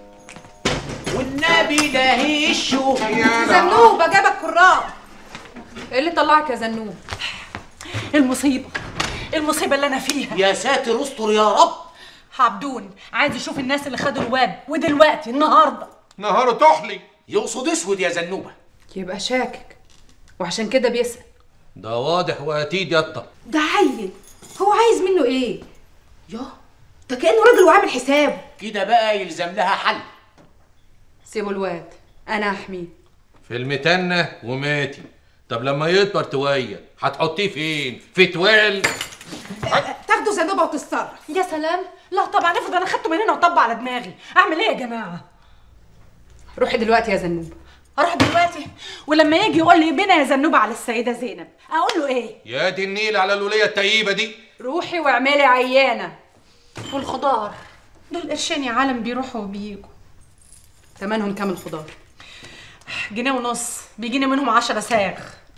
والنبي لا الشوق يا زنوبه جابك كراب ايه اللي طلعك يا زنوب المصيبة المصيبة اللي أنا فيها يا ساتر استر يا رب عبدون عايز يشوف الناس اللي خدوا الواد ودلوقتي النهاردة نهاره تحلي يقصد اسود يا زنوبه يبقى شاكك وعشان كده بيسأل ده واضح واكيد يا اسطى ده عيل هو عايز منه ايه ياه ده كانه راجل وعامل حسابه كده بقى يلزم لها حل سيبوا الواد انا احميه في المتنة وماتي طب لما يكبر توية هتحطيه فين؟ في توال تاخده زنوبه وتتصرف يا سلام لا طبعا افرض انا خدته من هنا وطبق على دماغي اعمل ايه يا جماعه روحي دلوقتي يا زنوب اروح دلوقتي ولما يجي يقول لي بينا يا زنوبه على السيده زينب اقول له ايه يا دي النيل على الولية التقيبة دي روحي واعملي عيانه والخضار دول قرشين يا عالم بيروحوا وبيجوا تمنهم كام الخضار جنيه ونص بيجيني منهم عشرة ساغ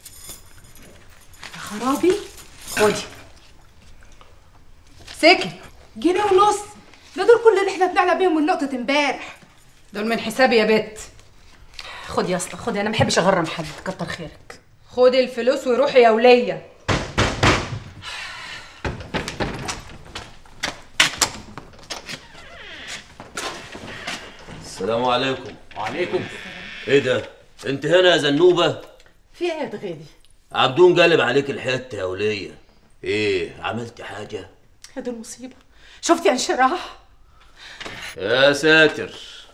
يا خرابي خدي سكت جنيه ونص ده دول كل اللي احنا طلعنا بيهم من نقطه امبارح دول من حسابي يا بت خدي يا اسطى خدي انا ما بحبش اغرم حد كتر خيرك خدي الفلوس وروحي يا وليه السلام عليكم وعليكم ايه ده انت هنا يا زنوبه في ايه يا دغيدي عبدون قلب عليك الحته يا وليه ايه عملت حاجه يا دي المصيبه شفتي انشراح يا ساتر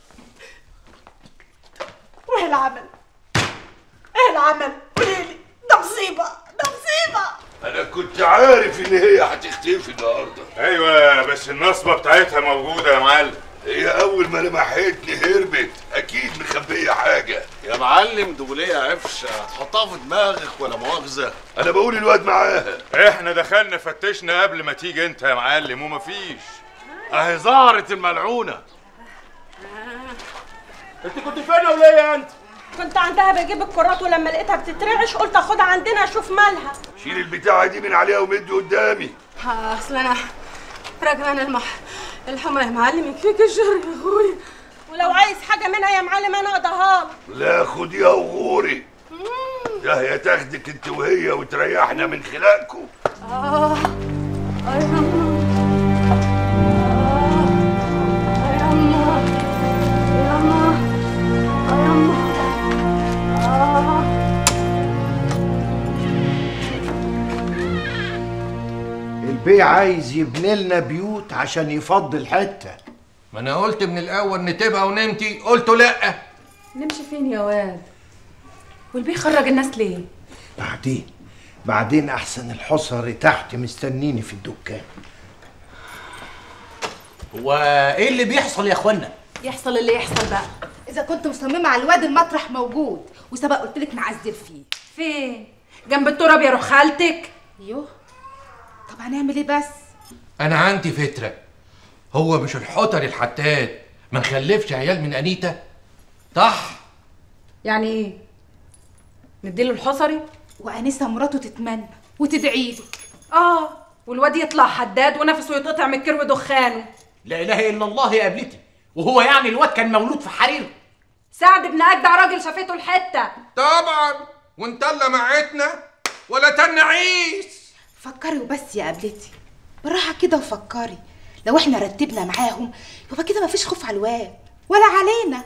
وايه العمل ايه العمل قوليلي ده مصيبه ده مصيبه انا كنت عارف ان هي هتختفي النهارده ايوه بس النصبه بتاعتها موجوده يا معلم هي اول ما لمحتني هربت اكيد مخبيه حاجه يا معلم دولية عفشة هتحطها في دماغك ولا مؤاخذة انا بقول الواد معاها احنا دخلنا فتشنا قبل ما تيجي انت يا معلم ومفيش اهي ظهرت الملعونة انت كنت فين يا وليه انت كنت عندها بجيب الكرات ولما لقيتها بتترعش قلت اخدها عندنا اشوف مالها شيل البتاعه دي من عليها ومدي قدامي اصل انا ركبان المح الحمى يا معلم يكفيك الجر يا اخويا ولو عايز حاجه منها يا معلم انا اقضيها لك لا خديها وغوري ده هي تاخدك انت وهي وتريحنا من خلقكم اه آه يا أما. آه يا أما. يا أما. آه يا أما. آه. البيه عايز يبني لنا بيوت عشان يفضي الحته ما انا قلت من الاول نتبقى ونمتي قلتوا لا نمشي فين يا واد والبيه خرج الناس ليه بعدين بعدين احسن الحصري تحت مستنيني في الدكان هو ايه اللي بيحصل يا اخوانا يحصل اللي يحصل بقى اذا كنت مصممه على الواد المطرح موجود وسبق قلت لك نعزل فيه فين جنب التراب يا روح خالتك يوه طب هنعمل ايه بس انا عندي فكره هو مش الحطر الحتات ما نخلفش عيال من انيتا صح يعني ايه نديله الحصري وانسه مراته تتمنى وتدعي لك اه والواد يطلع حداد ونفسه يتقطع من كرو دخانه لا اله الا الله يا قبلتي وهو يعني الواد كان مولود في حرير سعد ابن اجدع راجل شافته الحته طبعا وانت اللي معتنا ولا تنعيس فكري وبس يا قبلتي بالراحه كده وفكري لو احنا رتبنا معاهم يبقى كده مفيش خوف على الواد ولا علينا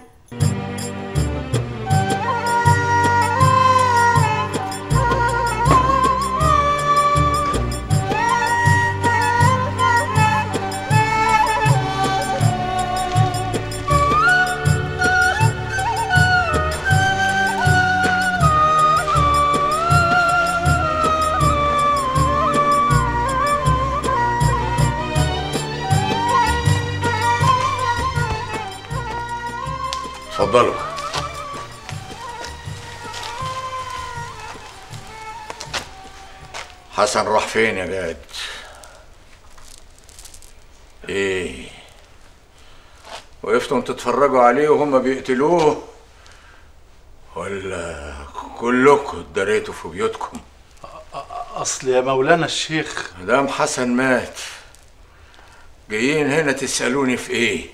اتفضلوا حسن راح فين يا جاد ايه وقفتوا تتفرجوا عليه وهم بيقتلوه ولا كلكم اتدريتوا في بيوتكم اصل يا مولانا الشيخ مدام حسن مات جايين هنا تسألوني في ايه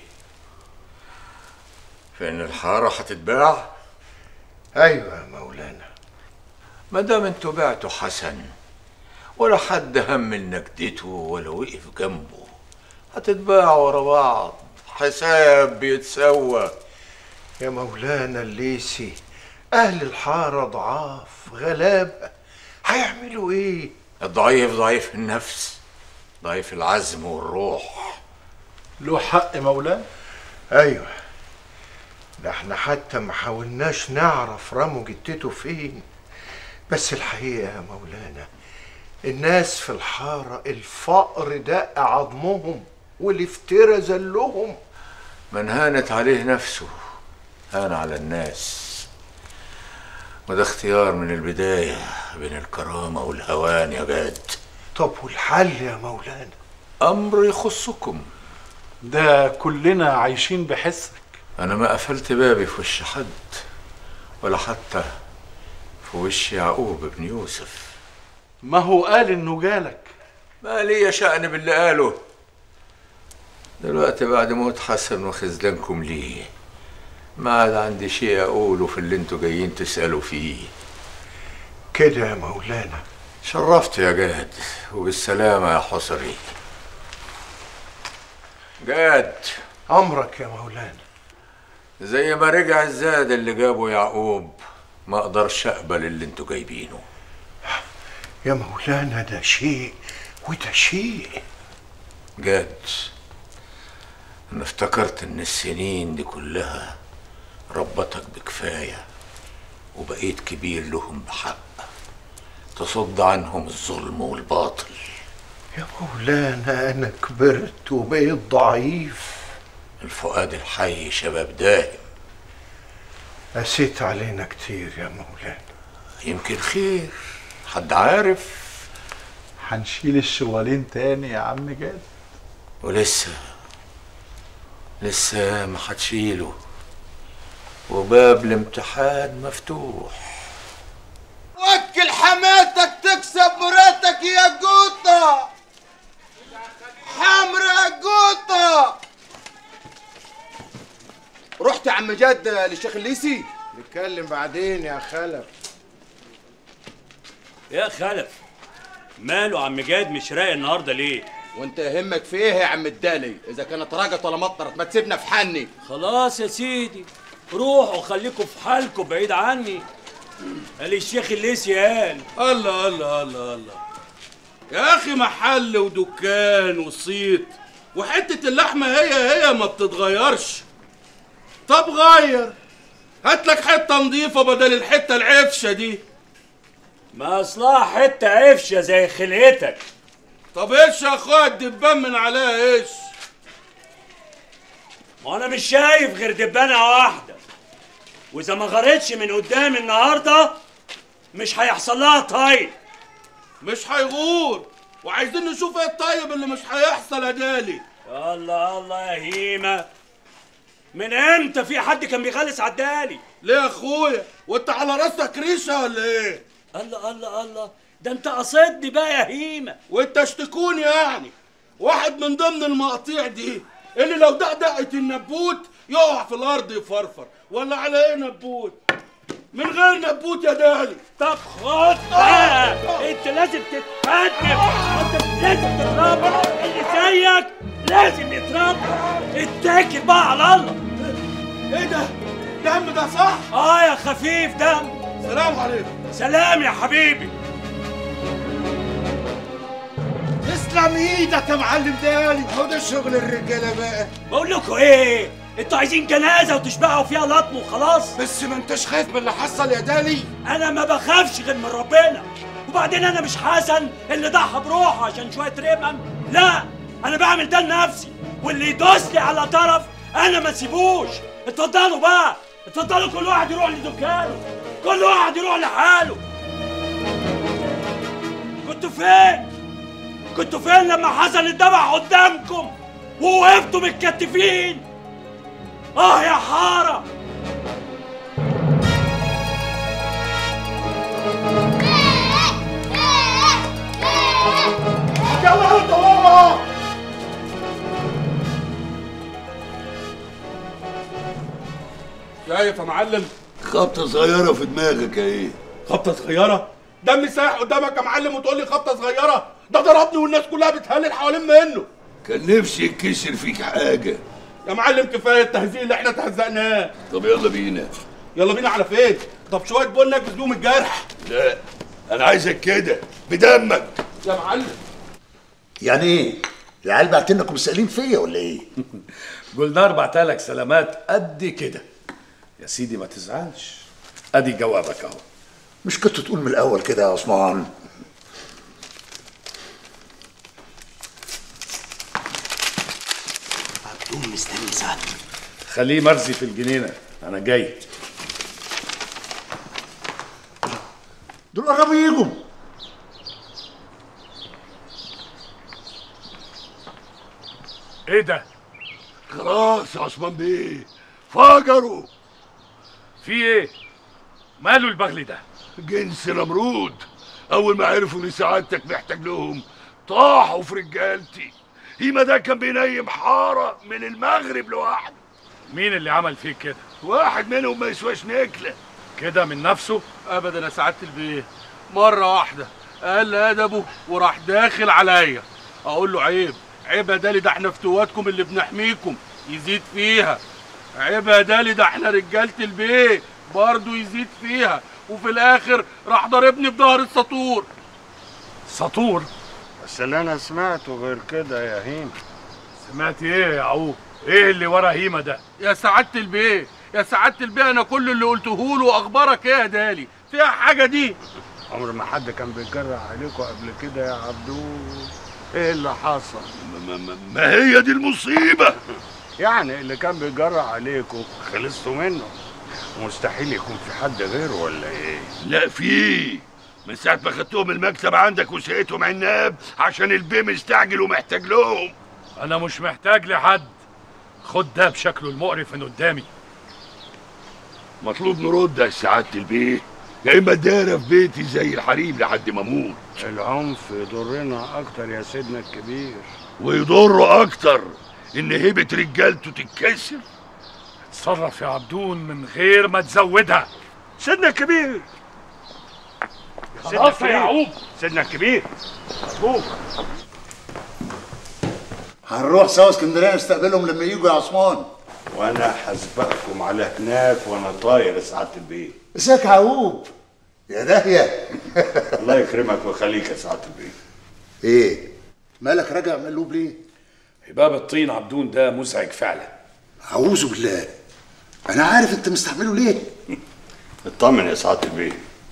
في ان الحارة هتتباع ايوه يا مولانا ما دام انتوا بعتوا حسن ولا حد هم نجدته ولا وقف جنبه هتتباع ورا بعض حساب بيتسوى يا مولانا الليسي اهل الحاره ضعاف غلابه هيعملوا ايه الضعيف ضعيف النفس ضعيف العزم والروح له حق مولانا ايوه ده احنا حتى ما حاولناش نعرف رامو جدته فين بس الحقيقه يا مولانا الناس في الحاره الفقر دق عظمهم والافتراء ذلهم من هانت عليه نفسه هان على الناس وده اختيار من البداية بين الكرامة والهوان يا جاد طب والحل يا مولانا أمر يخصكم ده كلنا عايشين بحسك أنا ما قفلت بابي في وش حد ولا حتى في وش يعقوب بن يوسف ما هو قال انه جالك ما لي شأن باللي قاله دلوقتي بعد موت حسن وخذلانكم ليه ما عاد عندي شيء أقوله في اللي انتوا جايين تسألوا فيه كده يا مولانا شرفت يا جاد وبالسلامة يا حصري جاد أمرك يا مولانا زي ما رجع الزاد اللي جابه يعقوب ما اقدرش اقبل اللي انتوا جايبينه يا مولانا ده شيء وده شيء جاد انا افتكرت ان السنين دي كلها ربتك بكفاية وبقيت كبير لهم بحق تصد عنهم الظلم والباطل يا مولانا أنا كبرت وبقيت ضعيف الفؤاد الحي شباب دائم قسيت علينا كتير يا مولانا يمكن خير حد عارف هنشيل الشوالين تاني يا عم جاد ولسه لسه ما هتشيله وباب الامتحان مفتوح وكل حماتك تكسب مراتك يا قوطة حمرا قوطة رحت يا عم جد للشيخ الليسي نتكلم بعدين يا خلف يا خلف ماله عم جاد مش رايق النهارده ليه؟ وانت يهمك في ايه يا عم الدالي اذا كانت راجت ولا مطرت ما تسيبنا في حني خلاص يا سيدي روحوا خليكم في حالكم بعيد عني قال الشيخ الليسي قال الله الله الله الله يا اخي محل ودكان وصيت وحته اللحمه هي هي ما بتتغيرش طب غير هات لك حته نظيفه بدل الحته العفشه دي ما اصلها حته عفشه زي خلقتك طب ايش يا اخويا الدبان من عليها ايش ما انا مش شايف غير دبانه واحده واذا ما غرتش من قدام النهارده مش هيحصل لها طيب مش هيغور وعايزين نشوف ايه الطيب اللي مش هيحصل يا دالي الله الله يا هيمه من امتى في حد كان بيغلس عدالي ليه يا اخويا وانت على راسك ريشه ولا ايه الله الله الله ده انت قصدني بقى يا هيمه وانت اشتكوني يعني واحد من ضمن المقاطيع دي اللي لو دقدقت النبوت يقع في الارض يفرفر ولا على ايه نبوت من غير نبوت يا دالي طب خد بقى انت لازم تتقدم انت لازم تتربى اللي زيك لازم يتربى اتكل بقى على الله ايه ده دم ده صح اه يا خفيف دم سلام عليكم سلام يا حبيبي تسلم ايدك يا معلم دالي هو ده شغل الرجاله بقى بقول لكم ايه انتوا عايزين جنازه وتشبعوا فيها لطم وخلاص بس ما انتش خايف من اللي حصل يا دالي انا ما بخافش غير من ربنا وبعدين انا مش حسن اللي ضحى بروحه عشان شويه رمم لا انا بعمل ده لنفسي واللي يدوس لي على طرف انا ما سيبوش اتفضلوا بقى اتفضلوا كل واحد يروح لدكانه كل واحد يروح لحاله كنتوا فين كنتوا فين لما حسن اتذبح قدامكم ووقفتوا متكتفين اه يا حاره يلا انت هو شايف يا معلم خبطة صغيرة في دماغك يا ايه خبطه صغيره دمي سايح قدامك يا معلم وتقول لي خبطه صغيره ده ضربني والناس كلها بتهلل حوالين منه كان نفسي يتكسر فيك حاجة يا معلم كفايه التهزيق اللي احنا تهزقناه طب يلا بينا يلا بينا على فين طب شويه بنك بدون الجرح لا انا عايزك كده بدمك يا معلم يعني ايه؟ العيال بعتنكم سائلين فيا ولا ايه؟ جولدار بعتلك سلامات قد كده يا سيدي ما تزعلش ادي جوابك اهو مش كنت تقول من الاول كده يا عثمان عبدون مستني سعادتك خليه مرزي في الجنينه انا جاي دول قربوا يجوا ايه ده خلاص يا عثمان بيه فجروا في ايه ماله البغل ده جنس نمرود اول ما عرفوا ان سعادتك محتاج لهم طاحوا في رجالتي هيما ده كان بينيم حاره من المغرب لوحده مين اللي عمل فيك كده واحد منهم ما يسواش نكله كده من نفسه ابدا يا سعاده البيه مره واحده قال ادبه وراح داخل عليا اقول له عيب عيب يا دالي ده احنا فتواتكم اللي بنحميكم يزيد فيها عيب يا دالي ده احنا رجاله البيه برضه يزيد فيها وفي الاخر راح ضاربني بظهر السطور سطور بس اللي انا سمعته غير كده يا هيم سمعت ايه يا عوف ايه اللي ورا هيما ده يا سعاده البيه يا سعاده البيه انا كل اللي قلته له اخبارك ايه يا دالي فيها حاجه دي عمر ما حد كان بيجرح عليكم قبل كده يا عبدون ايه اللي حصل ما, ما, ما هي دي المصيبه يعني اللي كان بيجرح عليكم خلصتوا منه مستحيل يكون في حد غيره ولا ايه لا في من ساعة ما خدتهم المكتب عندك وسقيتهم عناب عشان البيه مستعجل ومحتاج لهم انا مش محتاج لحد خد ده بشكله المقرف من قدامي مطلوب نرد يا سعادة البيه يا اما دايرة في بيتي زي الحريم لحد ما اموت العنف يضرنا اكتر يا سيدنا الكبير ويضر اكتر ان هيبة رجالته تتكسر اتصرف يا عبدون من غير ما تزودها سيدنا الكبير خلاص يا يعقوب سيدنا الكبير مبروك هنروح سوا اسكندريه نستقبلهم لما يجوا يا عثمان وانا هسبقكم على هناك وانا طاير يا سعاده البيه ازيك يا عقوب يا داهيه الله يكرمك ويخليك يا سعاده البيه ايه مالك راجع مقلوب ليه هباب الطين عبدون ده مزعج فعلا اعوذ بالله انا عارف انت مستعمله ليه اطمن يا سعاده البيه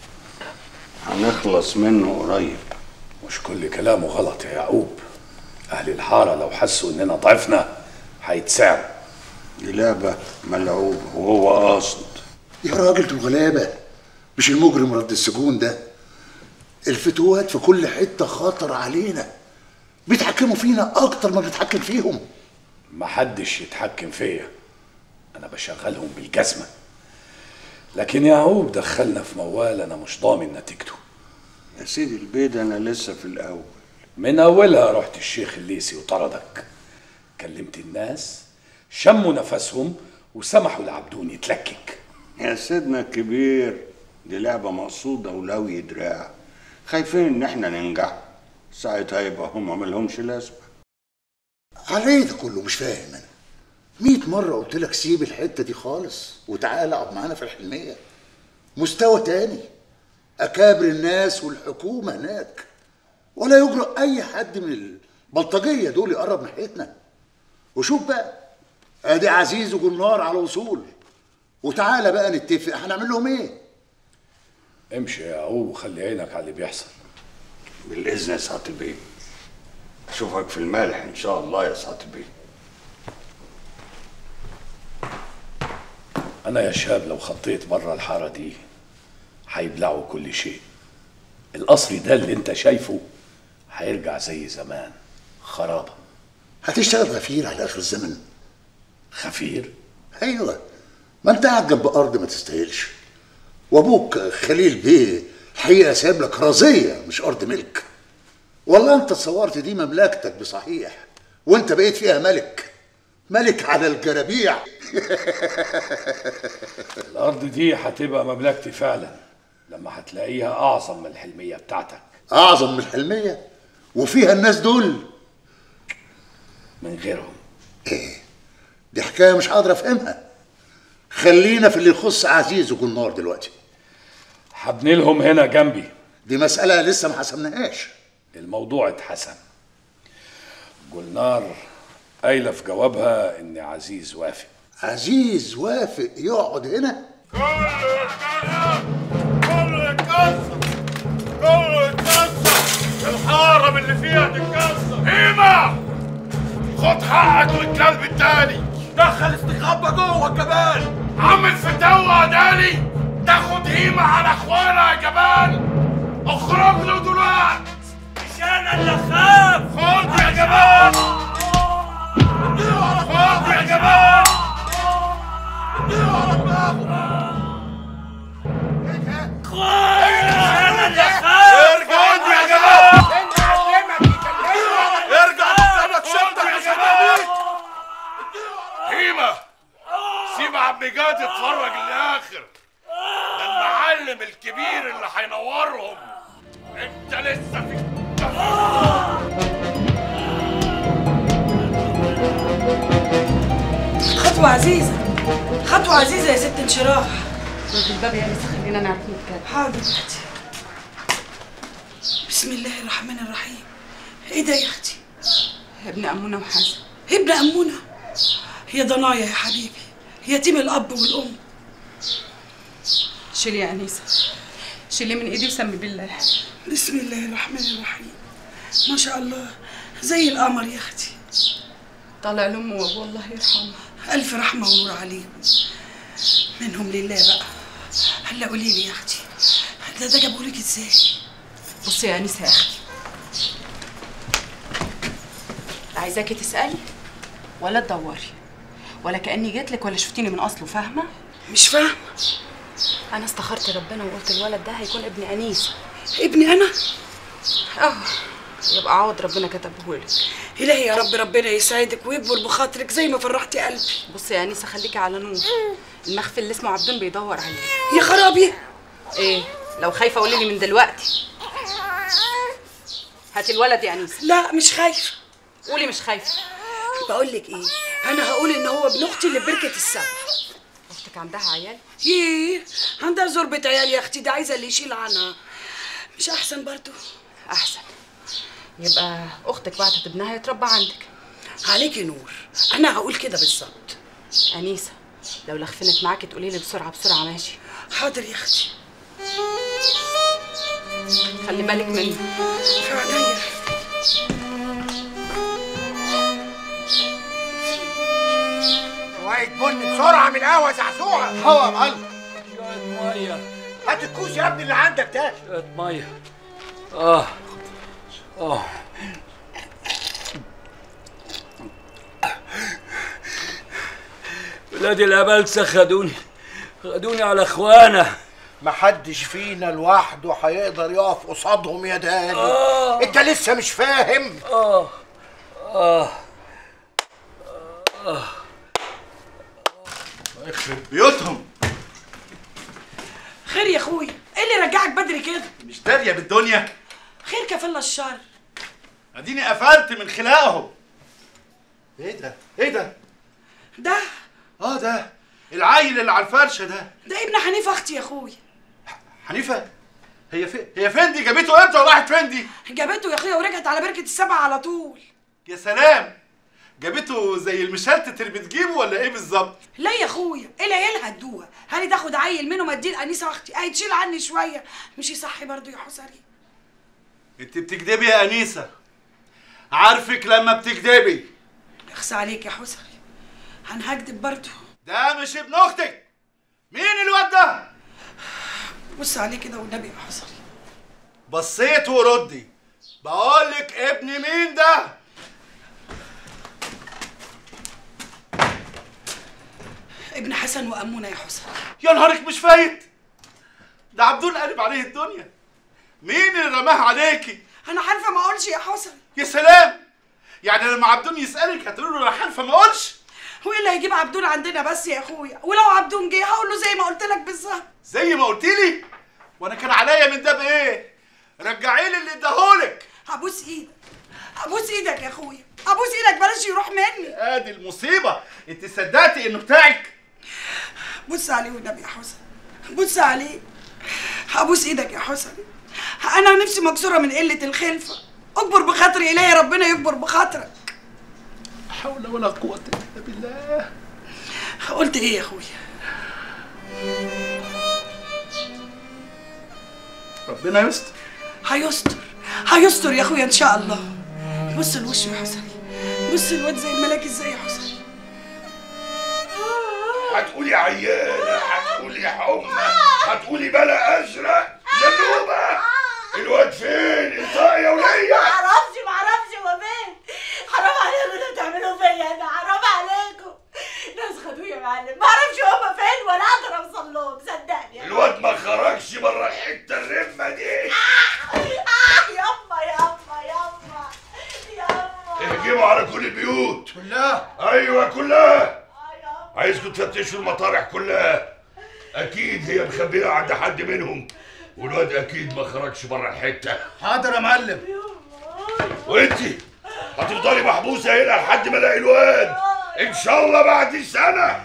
هنخلص منه قريب مش كل كلامه غلط يا يعقوب اهل الحاره لو حسوا اننا ضعفنا هيتسعوا دي لعبه ملعوبه وهو قاصد يا راجل دول غلابه مش المجرم رد السجون ده الفتوات في كل حته خطر علينا بيتحكموا فينا اكتر ما بنتحكم فيهم محدش يتحكم فيا انا بشغلهم بالجزمه لكن يعقوب دخلنا في موال انا مش ضامن نتيجته يا سيدي البيض انا لسه في الاول من اولها رحت الشيخ الليسي وطردك كلمت الناس شموا نفسهم وسمحوا لعبدون يتلكك يا سيدنا الكبير دي لعبه مقصوده ولوي دراع خايفين ان احنا ننجح ساعتها يبقى هم ملهمش لازمه عليه ده كله مش فاهم انا مية مرة قلت لك سيب الحتة دي خالص وتعالى اقعد معانا في الحلمية مستوى تاني أكابر الناس والحكومة هناك ولا يجرؤ أي حد من البلطجية دول يقرب ناحيتنا وشوف بقى ادي عزيز وجنار على وصول وتعالى بقى نتفق هنعمل لهم ايه امشي يا يعقوب وخلي عينك على اللي بيحصل بالاذن يا سعاده البيه اشوفك في المالح ان شاء الله يا سعاده البيه انا يا شاب لو خطيت بره الحاره دي هيبلعوا كل شيء القصر ده اللي انت شايفه هيرجع زي زمان خرابه هتشتغل غفير على اخر الزمن خفير ايوه ما انت قاعد جنب ارض ما تستاهلش وابوك خليل بيه الحقيقه سايب لك رزيه مش ارض ملك والله انت تصورت دي مملكتك بصحيح وانت بقيت فيها ملك ملك على الجرابيع الارض دي هتبقى مملكتي فعلا لما هتلاقيها اعظم من الحلميه بتاعتك اعظم من الحلميه وفيها الناس دول من غيرهم ايه دي حكايه مش قادر افهمها خلينا في اللي يخص عزيز وجنار دلوقتي هبني لهم هنا جنبي دي مساله لسه ما حسمناهاش الموضوع اتحسن جولنار قايله في جوابها ان عزيز وافق عزيز وافق يقعد هنا كله يتكسر كله يتكسر الحارة اللي فيها تتكسر هيما خد حقك والكلب التاني دخل استخبى جوه كمان عم الفتاوى دالي تاخد هيمة على اخوانا يا جبان اخرج له دلوقتي مش انا اللي اخاف خد يا جبان خد يا جبان انا اللي اخاف خد يا جبان ارجع قدامك شدك يا جبان هيمة سيب عم جاد يتفرج للاخر ده المعلم الكبير اللي هينورهم انت لسه في خطوة عزيزة خطوة عزيزة يا ست انشراح باب الباب يا لسه خلينا نعرف نتكلم حاضر اختي بسم الله الرحمن الرحيم ايه ده يا اختي ابن امونه وحسن ابن امونه هي ضنايا يا حبيبي يتيم الاب والام شيلي يا انيسه شيلي من ايدي وسمي بالله بسم الله الرحمن الرحيم ما شاء الله زي القمر يا اختي طالع لامه وابوه الله يرحمه الف رحمه ونور عليهم منهم لله بقى هلا قولي لي يا اختي ده ده جابهولك ازاي بصي يا انسه يا اختي لا عايزاكي تسالي ولا تدوري ولا كاني جيتلك ولا شفتيني من اصله فاهمه مش فاهمه انا استخرت ربنا وقلت الولد ده هيكون ابن انيسه ابني انا اه يبقى عوض ربنا كتبهولك الهي يا رب ربنا يسعدك ويكبر بخاطرك زي ما فرحتي قلبي بصي يا انسه خليكي على نور المخفي اللي اسمه عبدون بيدور عليه يا خرابي ايه لو خايفه قولي لي من دلوقتي هاتي الولد يا انسه لا مش خايفه قولي مش خايفه بقول لك ايه انا هقول ان هو ابن اختي اللي في بركه السبع اختك عندها عيال ايه عندها زربة عيال يا اختي ده عايزه اللي يشيل عنها مش احسن برضو احسن يبقى اختك بعتت ابنها يتربى عندك عليكي نور انا هقول كده بالظبط انيسه لو لخفنت معاكي تقولي لي بسرعه بسرعه ماشي حاضر يا اختي خلي بالك منه في عينيا شوية بن بسرعة من القهوة زعزوعة هوا يا معلم شوية مية هات الكوس يا ابني اللي عندك ده شوية مية اه اه ولادي الأبلسة خدوني خدوني على اخوانا محدش فينا لوحده هيقدر يقف قصادهم يا داني آه. انت لسه مش فاهم اه اه اه يخرب بيوتهم خير يا اخويا ايه اللي رجعك بدري كده مش داريه بالدنيا خير كفل الشر اديني قفلت من خلاقهم ايه ده ايه ده ده اه ده العيل اللي على الفرشه ده ده ابن حنيفه اختي يا اخويا حنيفه هي فين هي فين دي جابته امتى وراحت فين دي جابته يا اخويا ورجعت على بركه السبع على طول يا سلام جابته زي المشلتت اللي بتجيبه ولا ايه بالظبط لا يا اخويا ايه العيال هتدوها هاني تاخد عيل منهم اديه لانيسه اختي اهي تشيل عني شويه مش يصحي برضو يا حسري انت بتكدبي يا انيسه عارفك لما بتكدبي اخس عليك يا حسري انا هكدب برضو ده مش ابن اختك مين الواد ده بص عليه كده والنبي يا حسري بصيت وردي بقولك ابن مين ده ابن حسن وامونه يا حسري يا نهارك مش فايت ده عبدون قلب عليه الدنيا مين اللي رماها عليكي انا حالفه ما اقولش يا حسري يا سلام يعني لما عبدون يسالك هتقول له انا حالفه ما اقولش هو إيه اللي هيجيب عبدون عندنا بس يا اخويا ولو عبدون جه هقول له زي ما قلت لك بالظبط زي ما قلت لي وانا كان عليا من ده بايه رجعي لي اللي اداهولك هبوس ايدك ابوس ايدك يا اخويا ابوس ايدك بلاش يروح مني ادي المصيبه انت صدقتي انه بتاعك بص عليه والنبي يا حسن بص عليه هبوس ايدك يا حسن انا نفسي مكسوره من قله الخلفه اكبر بخاطري الهي ربنا يكبر بخاطرك حول ولا قوه الا بالله قلت ايه يا اخويا ربنا يستر هيستر هيستر يا اخويا ان شاء الله بص الوش يا حسن بص الواد زي الملاك ازاي يا حسن هتقولي عيانة هتقولي حمى هتقولي بلا أزرق زنوبة الواد فين؟ انطقي يا ولية معرفش معرفش هو فين حرام عليكم اللي بتعملوه فيا انا حرام عليكم ناس خدوه يا معلم معرفش هما فين ولا اقدر اوصل لهم صدقني الواد ما خرجش بره الحتة الرمة دي آه يما يما يما يما اهجموا على كل البيوت كلها ايوه كلها عايزكم تفتشوا المطارح كلها اكيد هي مخبيه عند حد منهم والواد اكيد ما خرجش بره الحته حاضر يا معلم وانتي هتفضلي محبوسه هنا لحد ما الاقي الواد ان شاء الله بعد سنه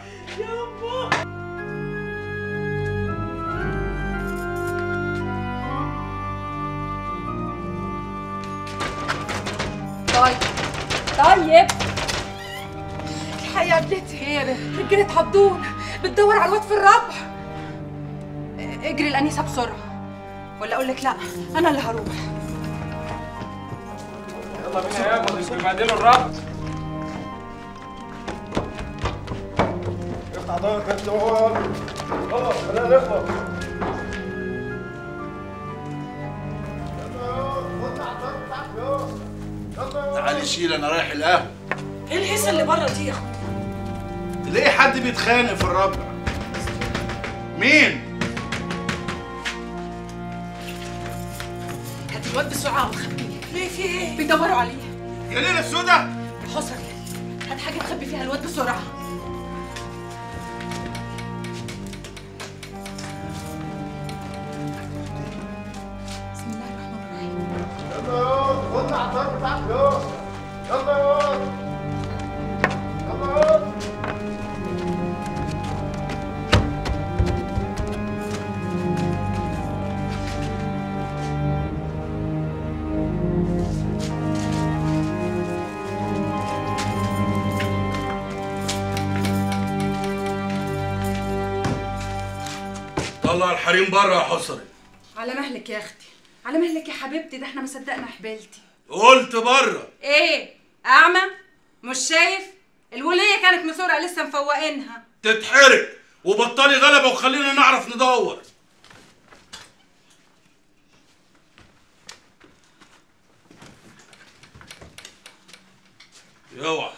طيب طيب الحقيقة يا ابنتي ايه يا بنت رجالة عبدون بتدور على الواد في الربع اجري الانيسه بسرعه ولا اقول لك لا انا اللي هروح يلا بينا يا ابو بيبهدلوا الربط افتح ضهرك يا دول تعالي شيل انا رايح القهوه ايه الهيصه اللي بره دي يا اخويا تلاقي حد بيتخانق في الربع مين هات الواد بسرعه وخبيه ليه في ايه بيدوروا عليه يا ليله السودا حسن هات حاجه تخبي فيها الواد بسرعه بسم الله الرحمن الرحيم خد العطار بتاعك يا يلا يا يلا يا طلع الحريم بره يا حصري على مهلك يا اختي على مهلك يا حبيبتي ده احنا ما صدقنا حبيلتي قلت بره ايه اعمى مش شايف الوليه كانت مسورقه لسه مفوقينها تتحرق وبطلي غلبه وخلينا نعرف ندور اوعى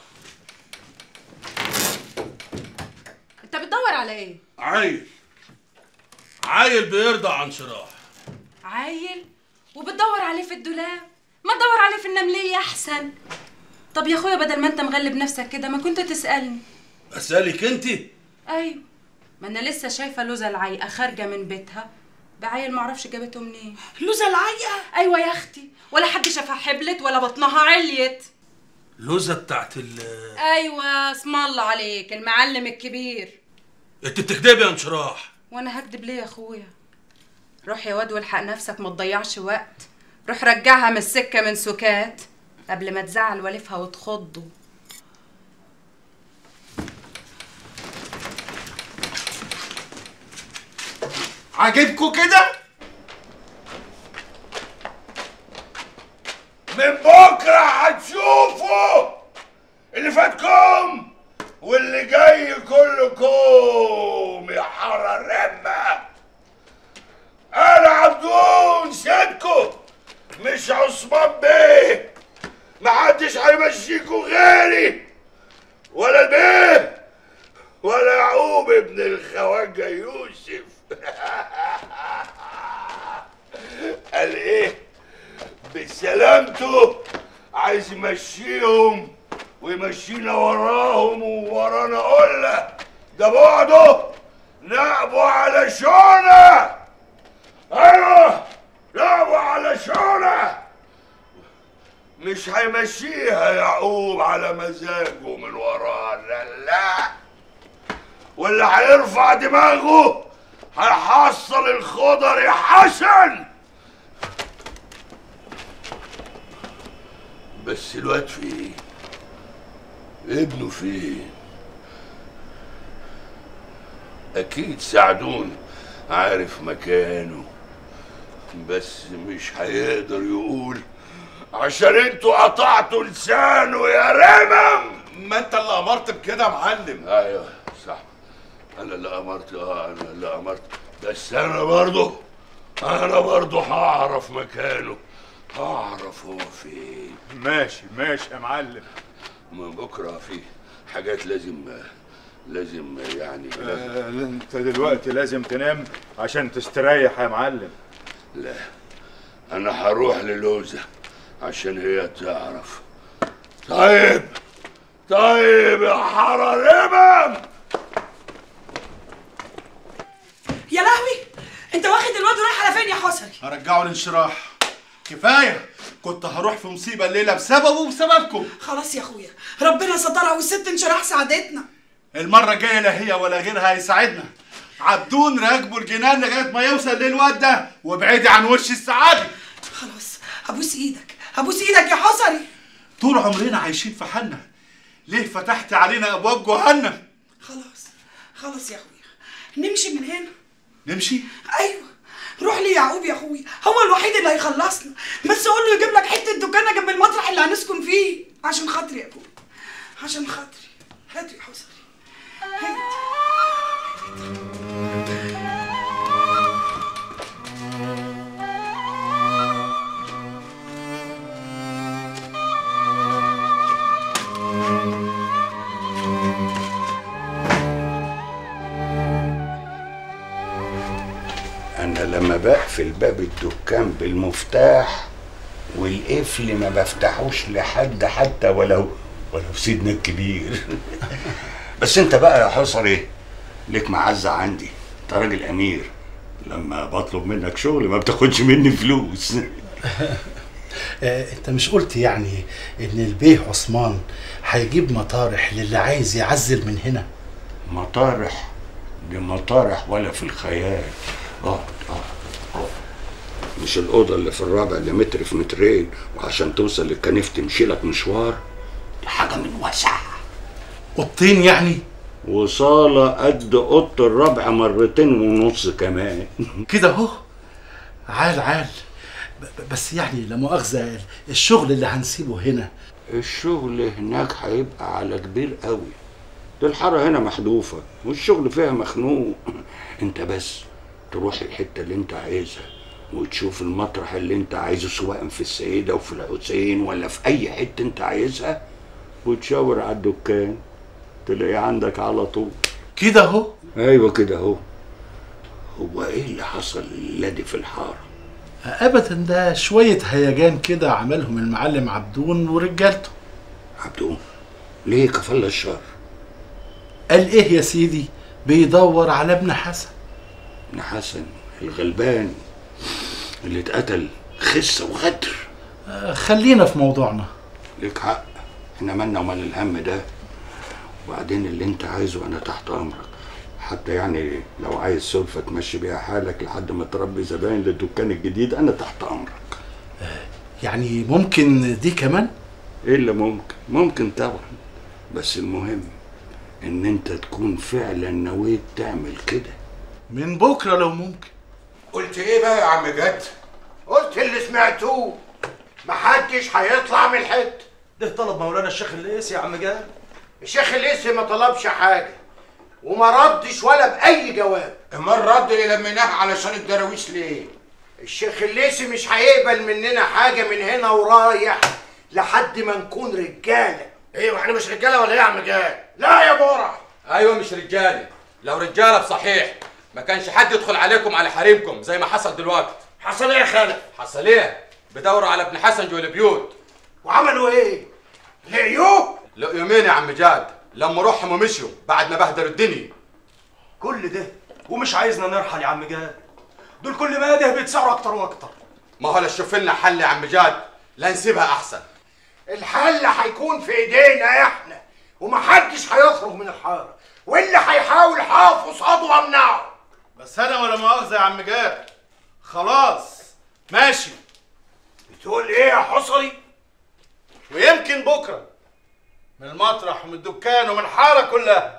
انت بتدور على ايه عيل عيل بيرضع عن شراح عيل وبتدور عليه في الدولاب ما تدور عليه في النمليه احسن طب يا اخويا بدل ما انت مغلب نفسك كده ما كنت تسالني اسالك انت ايوه ما انا لسه شايفه لوزه العيقه خارجه من بيتها بعيل معرفش جابته منين لوزه العيقه ايوه يا اختي ولا حد شافها حبلت ولا بطنها عليت لوزه بتاعت ال ايوه اسم الله عليك المعلم الكبير انت بتكدبي يا انشراح وانا هكدب ليه يا اخويا روح يا واد والحق نفسك ما تضيعش وقت روح رجعها من السكه من سكات قبل ما تزعل والفها وتخضه عاجبكوا كده من بكره هتشوفوا اللي فاتكم واللي جاي كلكم يا حرارمة انا عبدون سيدكم مش عثمان بيه محدش هيمشيكوا غيري ولا البيه ولا يعقوب ابن الخواجه يوسف قال ايه بسلامته عايز يمشيهم ويمشينا وراهم وورانا قلة ده بعده نقبوا على شونة ايوه نقبوا على شونة مش هيمشيها يعقوب على مزاجه من ورانا لا واللي هيرفع دماغه هيحصل الخضر يا حسن بس الواد فين ابنه فين اكيد سعدون عارف مكانه بس مش هيقدر يقول عشان انتوا قطعتوا لسانه يا رمم ما انت اللي امرت بكده يا معلم ايوه صح انا اللي امرت اه انا اللي امرت بس انا برضه انا برضه هعرف مكانه هعرف هو فين ماشي ماشي يا معلم من بكره في حاجات لازم لازم يعني لازم آه انت دلوقتي لازم تنام عشان تستريح يا معلم لا انا هروح للوزة عشان هي تعرف طيب طيب يا حرارمم يا لهوي انت واخد الواد ورايح على فين يا حسري هرجعه الانشراح كفايه كنت هروح في مصيبه الليله بسببه وبسببكم خلاص يا اخويا ربنا سترها والست انشراح ساعدتنا المره الجايه لا هي ولا غيرها هيساعدنا عبدون راكبه الجنان لغايه ما يوصل للواد ده وابعدي عن وش السعاده خلاص ابوس ايدك ابوس ايدك يا حسري طول عمرنا عايشين في حالنا ليه فتحت علينا ابواب جهنم خلاص خلاص يا اخويا نمشي من هنا نمشي ايوه روح ليعقوب يا اخويا هو الوحيد اللي هيخلصنا بس قول له يجيب لك حته دكانه جنب المطرح اللي هنسكن فيه عشان خاطري يا ابوي عشان خاطري هات يا حسري هات لما بقفل باب الدكان بالمفتاح والقفل ما بفتحوش لحد حتى ولو ولو سيدنا الكبير بس انت بقى يا حصري ليك معزة عندي انت راجل امير لما بطلب منك شغل ما بتاخدش مني فلوس آه، انت مش قلت يعني ان البيه عثمان هيجيب مطارح للي عايز يعزل من هنا مطارح دي مطارح ولا في الخيال اه اه مش الأوضة اللي في الرابع اللي متر في مترين وعشان توصل للكنيف تمشي لك مشوار دي حاجة من وسع اوضتين يعني وصالة قد أوضة الرابع مرتين ونص كمان كده اهو عال عال ب- ب- بس يعني لا مؤاخذة الشغل اللي هنسيبه هنا الشغل هناك هيبقى على كبير قوي دي الحارة هنا محذوفة والشغل فيها مخنوق انت بس تروح الحتة اللي انت عايزها وتشوف المطرح اللي انت عايزه سواء في السيدة وفي الحسين ولا في اي حتة انت عايزها وتشاور على الدكان تلاقيه عندك على طول كده اهو ايوه كده اهو هو ايه اللي حصل الليلة دي في الحارة ابدا ده شوية هيجان كده عملهم المعلم عبدون ورجالته عبدون ليه كفل الشر قال ايه يا سيدي بيدور على ابن حسن ابن حسن الغلبان اللي اتقتل خسة وغدر آه، خلينا في موضوعنا ليك حق احنا مالنا ومال الهم ده وبعدين اللي انت عايزه انا تحت امرك حتى يعني لو عايز سلفة تمشي بيها حالك لحد ما تربي زباين للدكان الجديد انا تحت امرك يعني ممكن دي كمان ايه اللي ممكن ممكن طبعا بس المهم ان انت تكون فعلا نويت تعمل كده من بكرة لو ممكن قلت ايه بقى يا عم جد قلت اللي سمعتوه محدش هيطلع من الحته ده طلب مولانا الشيخ الليثي يا عم جاد الشيخ الليثي ما طلبش حاجه وما ردش ولا باي جواب امال رد اللي لميناه علشان الدراويش ليه الشيخ الليثي مش هيقبل مننا حاجه من هنا ورايح لحد ما نكون رجاله ايه واحنا مش رجاله ولا ايه يا عم جاد لا يا بورع ايوه مش رجاله لو رجاله بصحيح ما كانش حد يدخل عليكم على حريمكم زي ما حصل دلوقتي حصل ايه يا خالد حصل ايه بدوروا على ابن حسن جوه البيوت وعملوا ايه لقيوه لقوا يومين يا عم جاد لما روحهم ومشيوا بعد ما بهدلوا الدنيا كل ده ومش عايزنا نرحل يا عم جاد دول كل ما ده بيتسعروا اكتر واكتر ما هو لا شوف لنا حل يا عم جاد لا نسيبها احسن الحل هيكون في ايدينا احنا ومحدش هيخرج من الحاره واللي هيحاول حافظ قصاده وامنعه بس انا ولا مؤاخذه يا عم جاد خلاص ماشي بتقول ايه يا حصري ويمكن بكره من المطرح ومن الدكان ومن الحاره كلها